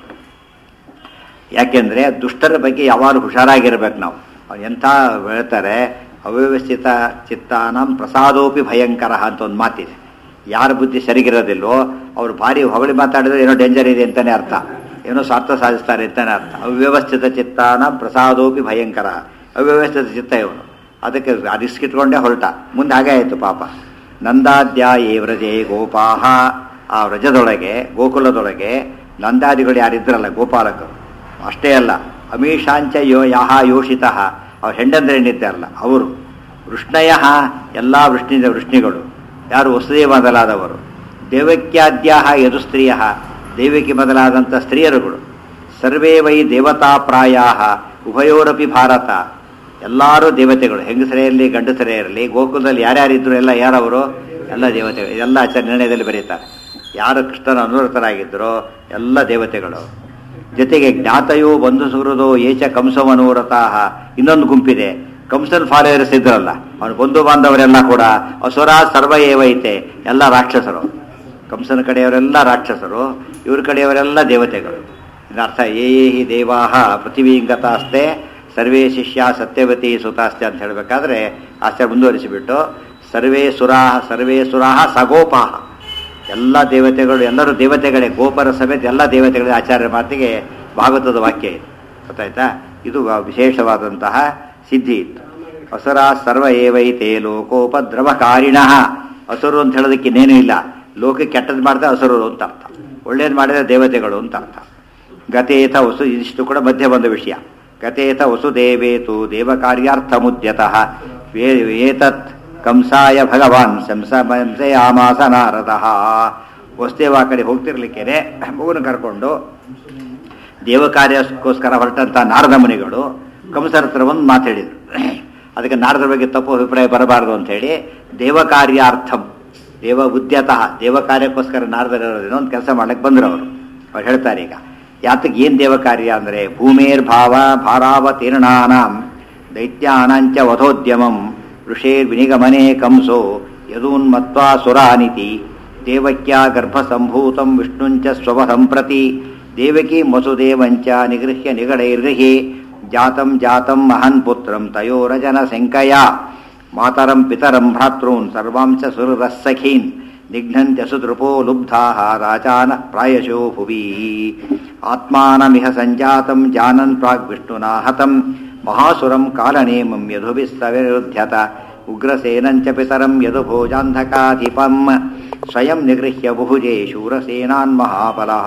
ಯಾಕೆಂದ್ರೆ ದುಷ್ಟರ ಬಗ್ಗೆ ಯಾವಾಗಲೂ ಹುಷಾರಾಗಿರ್ಬೇಕು ನಾವು ಅವ್ರು ಎಂಥ ಹೇಳ್ತಾರೆ ಅವ್ಯವಸ್ಥಿತ ಚಿತ್ತಾನಂ ಪ್ರಸಾದೋಪಿ ಭಯಂಕರ ಅಂತ ಒಂದು ಮಾತಿದೆ ಯಾರ ಬುದ್ಧಿ ಸರಿಗಿರೋದಿಲ್ಲೋ ಅವ್ರು ಭಾರಿ ಹೊಗಳಿ ಮಾತಾಡಿದ್ರೆ ಏನೋ ಡೇಂಜರ್ ಇದೆ ಅಂತಾನೆ ಅರ್ಥ ಏನೋ ಸ್ವಾರ್ಥ ಸಾಧಿಸ್ತಾರೆ ಅಂತಾನೆ ಅರ್ಥ ಅವ್ಯವಸ್ಥಿತ ಚಿತ್ತಾನ ಪ್ರಸಾದೋಪಿ ಭಯಂಕರ ಅವ್ಯವಸ್ಥಿತ ಚಿತ್ತ ಇವನು ಅದಕ್ಕೆ ಆ ರಿಸ್ಕ್ ಇಟ್ಕೊಂಡೇ ಹೊರಟ ಮುಂದೆ ಹಾಗೆ ಆಯಿತು ಪಾಪ ನಂದಾದ್ಯಾಯೇ ವ್ರಜೆ ಗೋಪಾಹ ಆ ವ್ರಜದೊಳಗೆ ಗೋಕುಲದೊಳಗೆ ನಂದಾದಿಗಳು ಯಾರಿದ್ರಲ್ಲ ಗೋಪಾಲಕರು ಅಷ್ಟೇ ಅಲ್ಲ ಅಮೀಷಾಂಚ ಯೋ ಯಾಹ ಯೋಷಿತಃ ಅವ್ರ ಹೆಂಡಂದ್ರೇನಿದ್ದಾರಲ್ಲ ಅವರು ವೃಷ್ಣಯ ಎಲ್ಲ ವೃಷ್ಣಿ ವೃಷ್ಣಿಗಳು ಯಾರು ವಸುದೇವ ಮೊದಲಾದವರು ದೇವಕ್ಯಾದ್ಯಾಹ ಯದುಸ್ತ್ರೀಯ ದೇವಕಿ ಮೊದಲಾದಂಥ ಸ್ತ್ರೀಯರುಗಳು ಸರ್ವೇ ವೈ ದೇವತಾ ಪ್ರಾಯ ಉಭಯೋರಪಿ ಭಾರತ ಎಲ್ಲರೂ ದೇವತೆಗಳು ಹೆಂಗಸರೇ ಇರಲಿ ಗಂಡಸರೇ ಇರಲಿ ಗೋಕುಲದಲ್ಲಿ ಯಾರ್ಯಾರಿದ್ರು ಎಲ್ಲ ಯಾರವರು ಎಲ್ಲ ದೇವತೆಗಳು ಎಲ್ಲ ಆಚಾರ್ಯ ನಿರ್ಣಯದಲ್ಲಿ ಬರೀತಾರೆ ಯಾರು ಕೃಷ್ಣನ ಅನುರತರಾಗಿದ್ದರೋ ಎಲ್ಲ ದೇವತೆಗಳು ಜೊತೆಗೆ ಜ್ಞಾತಯೋ ಬಂಧು ಸುಹೃದೋ ಏಚ ಕಂಸಮನೂರತಾಹ ಇನ್ನೊಂದು ಗುಂಪಿದೆ ಕಂಸನ್ ಫಾಲೋಯರ್ಸ್ ಇದ್ರಲ್ಲ ಅವನ ಬಂಧು ಬಾಂಧವರೆಲ್ಲ ಕೂಡ ಅಸುರ ಸರ್ವ ಏವೈತೆ ಎಲ್ಲ ರಾಕ್ಷಸರು ಕಂಸನ ಕಡೆಯವರೆಲ್ಲ ರಾಕ್ಷಸರು ಇವ್ರ ಕಡೆಯವರೆಲ್ಲ ದೇವತೆಗಳು ಇದರ್ಥ ಏ ಹಿ ದೇವಾಹ ಪೃಥಿವೀಂಗತಾಸ್ತೆ ಸರ್ವೇ ಶಿಷ್ಯ ಸತ್ಯವತಿ ಸುತಾಸ್ತೆ ಅಂತ ಹೇಳಬೇಕಾದ್ರೆ ಆಸ್ತೆ ಮುಂದುವರಿಸಿಬಿಟ್ಟು ಸರ್ವೇ ಸುರಾಹ ಸರ್ವೇ ಸುರಾಹ ಸಗೋಪಾಹ ಎಲ್ಲ ದೇವತೆಗಳು ಎಲ್ಲರೂ ದೇವತೆಗಳೇ ಗೋಪರ ಸಮೇತ ಎಲ್ಲ ದೇವತೆಗಳ ಆಚಾರ್ಯ ಮಾತಿಗೆ ಭಾಗವತದ ವಾಕ್ಯ ಇದು ಗೊತ್ತಾಯ್ತಾ ಇದು ವಿಶೇಷವಾದಂತಹ ಸಿದ್ಧಿ ಇತ್ತು ಅಸುರ ಸರ್ವ ಏವೈತೆ ಲೋಕೋಪದ್ರವಕಾರಿಣ ಅಸುರು ಅಂತ ಹೇಳೋದಕ್ಕೆ ಇನ್ನೇನು ಇಲ್ಲ ಲೋಕಕ್ಕೆ ಕೆಟ್ಟದ್ದು ಮಾಡಿದ್ರೆ ಹಸುರರು ಅಂತ ಅರ್ಥ ಒಳ್ಳೇದು ಮಾಡಿದ್ರೆ ದೇವತೆಗಳು ಅಂತ ಅರ್ಥ ಗತೇತ ವಸು ಇದಿಷ್ಟು ಕೂಡ ಮಧ್ಯೆ ಬಂದ ವಿಷಯ ಗತೇತ ವಸುದೇವೇತು ದೇವಕಾರ್ಯಾರ್ಥಮುದ್ಯತಃ ವೇ- ಏತತ್ ಕಂಸಾಯ ಭಗವಾನ್ ಶಂಸಯಾಮಾಸ ನಾರದಃ ವಸುದೇವ ಆ ಕಡೆ ಹೋಗ್ತಿರ್ಲಿಕ್ಕೇನೆ ಮಗುನ ಕರ್ಕೊಂಡು ದೇವ ಕಾರ್ಯಕ್ಕೋಸ್ಕರ ಹೊರಟಂತ ನಾರದ ಮುನಿಗಳು ಕಂಸರ ಹತ್ರ ಒಂದು ಮಾತಾಡಿದ್ರು ಅದಕ್ಕೆ ನಾರದರ ಬಗ್ಗೆ ತಪ್ಪು ಅಭಿಪ್ರಾಯ ಬರಬಾರದು ಅಂತ ಹೇಳಿ ದೇವ ಕಾರ್ಯಾರ್ಥಂ ದೇವ ಉದ್ಯತಃ ದೇವ ಕಾರ್ಯಕ್ಕೋಸ್ಕರ ನಾರದರು ಒಂದು ಕೆಲಸ ಮಾಡ್ಲಿಕ್ಕೆ ಬಂದ್ರು ಅವರು ಅವ್ರು ಹೇಳ್ತಾರೆ ಈಗ ಯಾತಕ್ಕೆ ಏನ್ ದೇವ ಕಾರ್ಯ ಅಂದ್ರೆ ಭೂಮೇರ್ಭಾವ ಭಾರಾವತೀರ್ಣಾನಾಂ ದೈತ್ಯಾನಾಂಚ ವಧೋದ್ಯಮಂ ಋಷೇರ್ ವಿನಿಗಮನೆ ಕಂಸೋ ಯದೂನ್ಮತ್ವಾ ಸುರಾನಿತಿ ದೇವಕ್ಯಾ ಗರ್ಭಸಂಭೂತಂ ವಿಷ್ಣುಂಚ ಸ್ವವ ಸಂಪ್ರತಿ ದೇವಕಿ ವಸುದೇವಂಚ ನಿಗೃಹ್ಯ ನಿಗಡೈರ್ಗಹಿ ಜಾತಂ ಜಾತಂ ಮಹನ್ ಪುತ್ರಂ ತಯೋರಜನ ಸಂಕಯ ಮಾತರಂ ಪಿತರಂ ಭ್ರಾತॄನ್ ಸರ್ವಾಂಶ ಸುರರಃ ಸಖೀನ್ ನಿಘ್ನಂತ್ಯ ಸುದೃಪೋ ಲುಬ್ಧಾಃ ರಾಜಾನ ಪ್ರಾಯಶೋ ಭುವಿ ಆತ್ಮಾನಮಿಹ ಸಂಜಾತಂ ಜಾನನ್ ಪ್ರಾಗ್ ವಿಷ್ಣುನಾ ಹತಂ ಮಹಾಸುರಂ ಕಾಲನೇಮಂ ಯಧುಭಿಸ್ತವಿರುಧ್ಯತ ಉಗ್ರಸೇನಂಚ ಪಿತರಂ ಯದು ಭೋಜಾಂಧಕಾಧಿಪಂ ಸ್ವಯಂ ನಿಗೃಹ್ಯ ಬಹುಜೇ ಶೂರಸೇನಾನ್ ಮಹಾಬಲಃ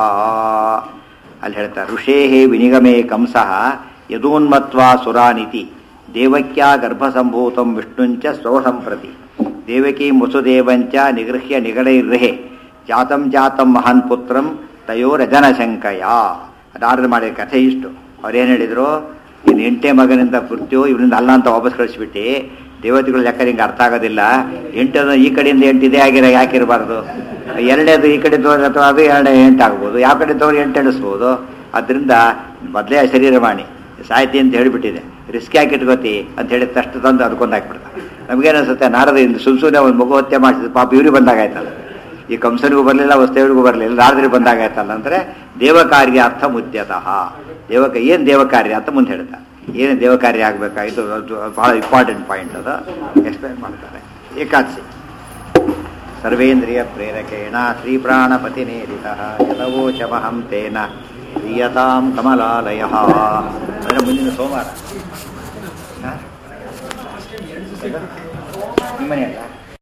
ಅಲ್ಲಿ ಹೇಳ್ತಾರೆ ಋಷೇಹೇ ವಿನಿಗಮೇ ಕಂಸಃ ಯದೂನ್ಮತ್ವಾ ಸುರಾನಿತಿ ದೇವಕ್ಯಾ ಗರ್ಭಸಂಭೂತಂ ವಿಷ್ಣುಂಚ ಸ್ವಸಂಪ್ರತಿ ದೇವಕೀ ಮುಸುದೇವಂಚ ನಿಗೃಹ್ಯ ನಿಗಡೈರ್ಹೆ ಜಾತಂ ಜಾತಂ ಮಹಾನ್ ಪುತ್ರಂ ತಯೋರಜನ ಶಂಕಯ ಅದಾರ್ಧ ಮಾಡಿದ ಕಥೆ ಇಷ್ಟು ಅವ್ರೇನು ಹೇಳಿದ್ರು ಇನ್ನು ಎಂಟೇ ಮಗನಿಂದ ಮೃತ್ಯು ಇವನಿಂದ ಅಲ್ಲ ಅಂತ ವಾಪಸ್ ಕಳಿಸ್ಬಿಟ್ಟು ದೇವತೆಗಳು ಲೆಕ್ಕ ನಿಂಗೆ ಅರ್ಥ ಆಗೋದಿಲ್ಲ ಎಂಟು ಈ ಕಡೆಯಿಂದ ಎಂಟು ಇದೇ ಆಗಿರ ಯಾಕಿರಬಾರ್ದು ಎರಡನೇದು ಈ ಕಡೆ ತೋರಿ ಅಥವಾ ಅದು ಎರಡನೇ ಎಂಟು ಆಗ್ಬೋದು ಯಾವ ಕಡೆ ತೋರಿ ಎಂಟು ಎಣಿಸ್ಬೋದು ಅದರಿಂದ ಮೊದಲೇ ಶರೀರ ಮಾಡಿ ಸಾಹಿತಿ ಅಂತ ಹೇಳಿಬಿಟ್ಟಿದೆ ರಿಸ್ಕ್ ಯಾಕೆ ಇಟ್ಕೋತಿ ಅಂತ ಹೇಳಿದ ತಕ್ಷಣ ತಂದು ಅದಕ್ಕೊಂದು ಹಾಕ್ಬಿಡ್ತಾರೆ ನಮಗೇನಿಸುತ್ತೆ ನಾರದ ಇಂದು ಸುಮ್ ಸುಮ್ಮನೆ ಒಂದು ಮಗು ಹತ್ಯೆ ಮಾಡಿಸಿದ ಪಾಪ ಇವ್ರಿಗೆ ಬಂದಾಗಾಯ್ತಲ್ಲ ಈ ಕಂಸನಿಗೂ ಬರಲಿಲ್ಲ ವಸ್ತುವಿಗೂ ಬರಲಿಲ್ಲ ನಾರದರಿಗೆ ಬಂದಾಗಾಯ್ತಲ್ಲ ಅಂದರೆ ದೇವಕಾರ್ಯಾರ್ಥ ಮುದ್ಯತಃ ದೇವಕ ಏನು ದೇವಕಾರ್ಯ ಅಂತ ಮುಂದೆ ಹೇಳ್ತಾರೆ ಏನು ದೇವಕಾರ್ಯ ಆಗಬೇಕಾಗಿತ್ತು ಅದು ಬಹಳ ಇಂಪಾರ್ಟೆಂಟ್ ಪಾಯಿಂಟ್ ಅದು ಎಕ್ಸ್ಪ್ಲೈನ್ ಮಾಡ್ತಾರೆ ಏಕಾದಶಿ ಸರ್ವೇಂದ್ರಿಯ ಪ್ರೇರಕೇಣ ಶ್ರೀಪ್ರಾಣಪತಿ ನೇರಿತ ಯಥವೋಚಮಹಂ ತೇನ ಪ್ರಿಯತಾಂ ಕಮಲಾಲಯ ಅಂದರೆ ಮುಂದಿನ ಸೋಮವಾರ ಹಾಂ? ನಿಮ್ಮನೆ ಅಲ್ಲ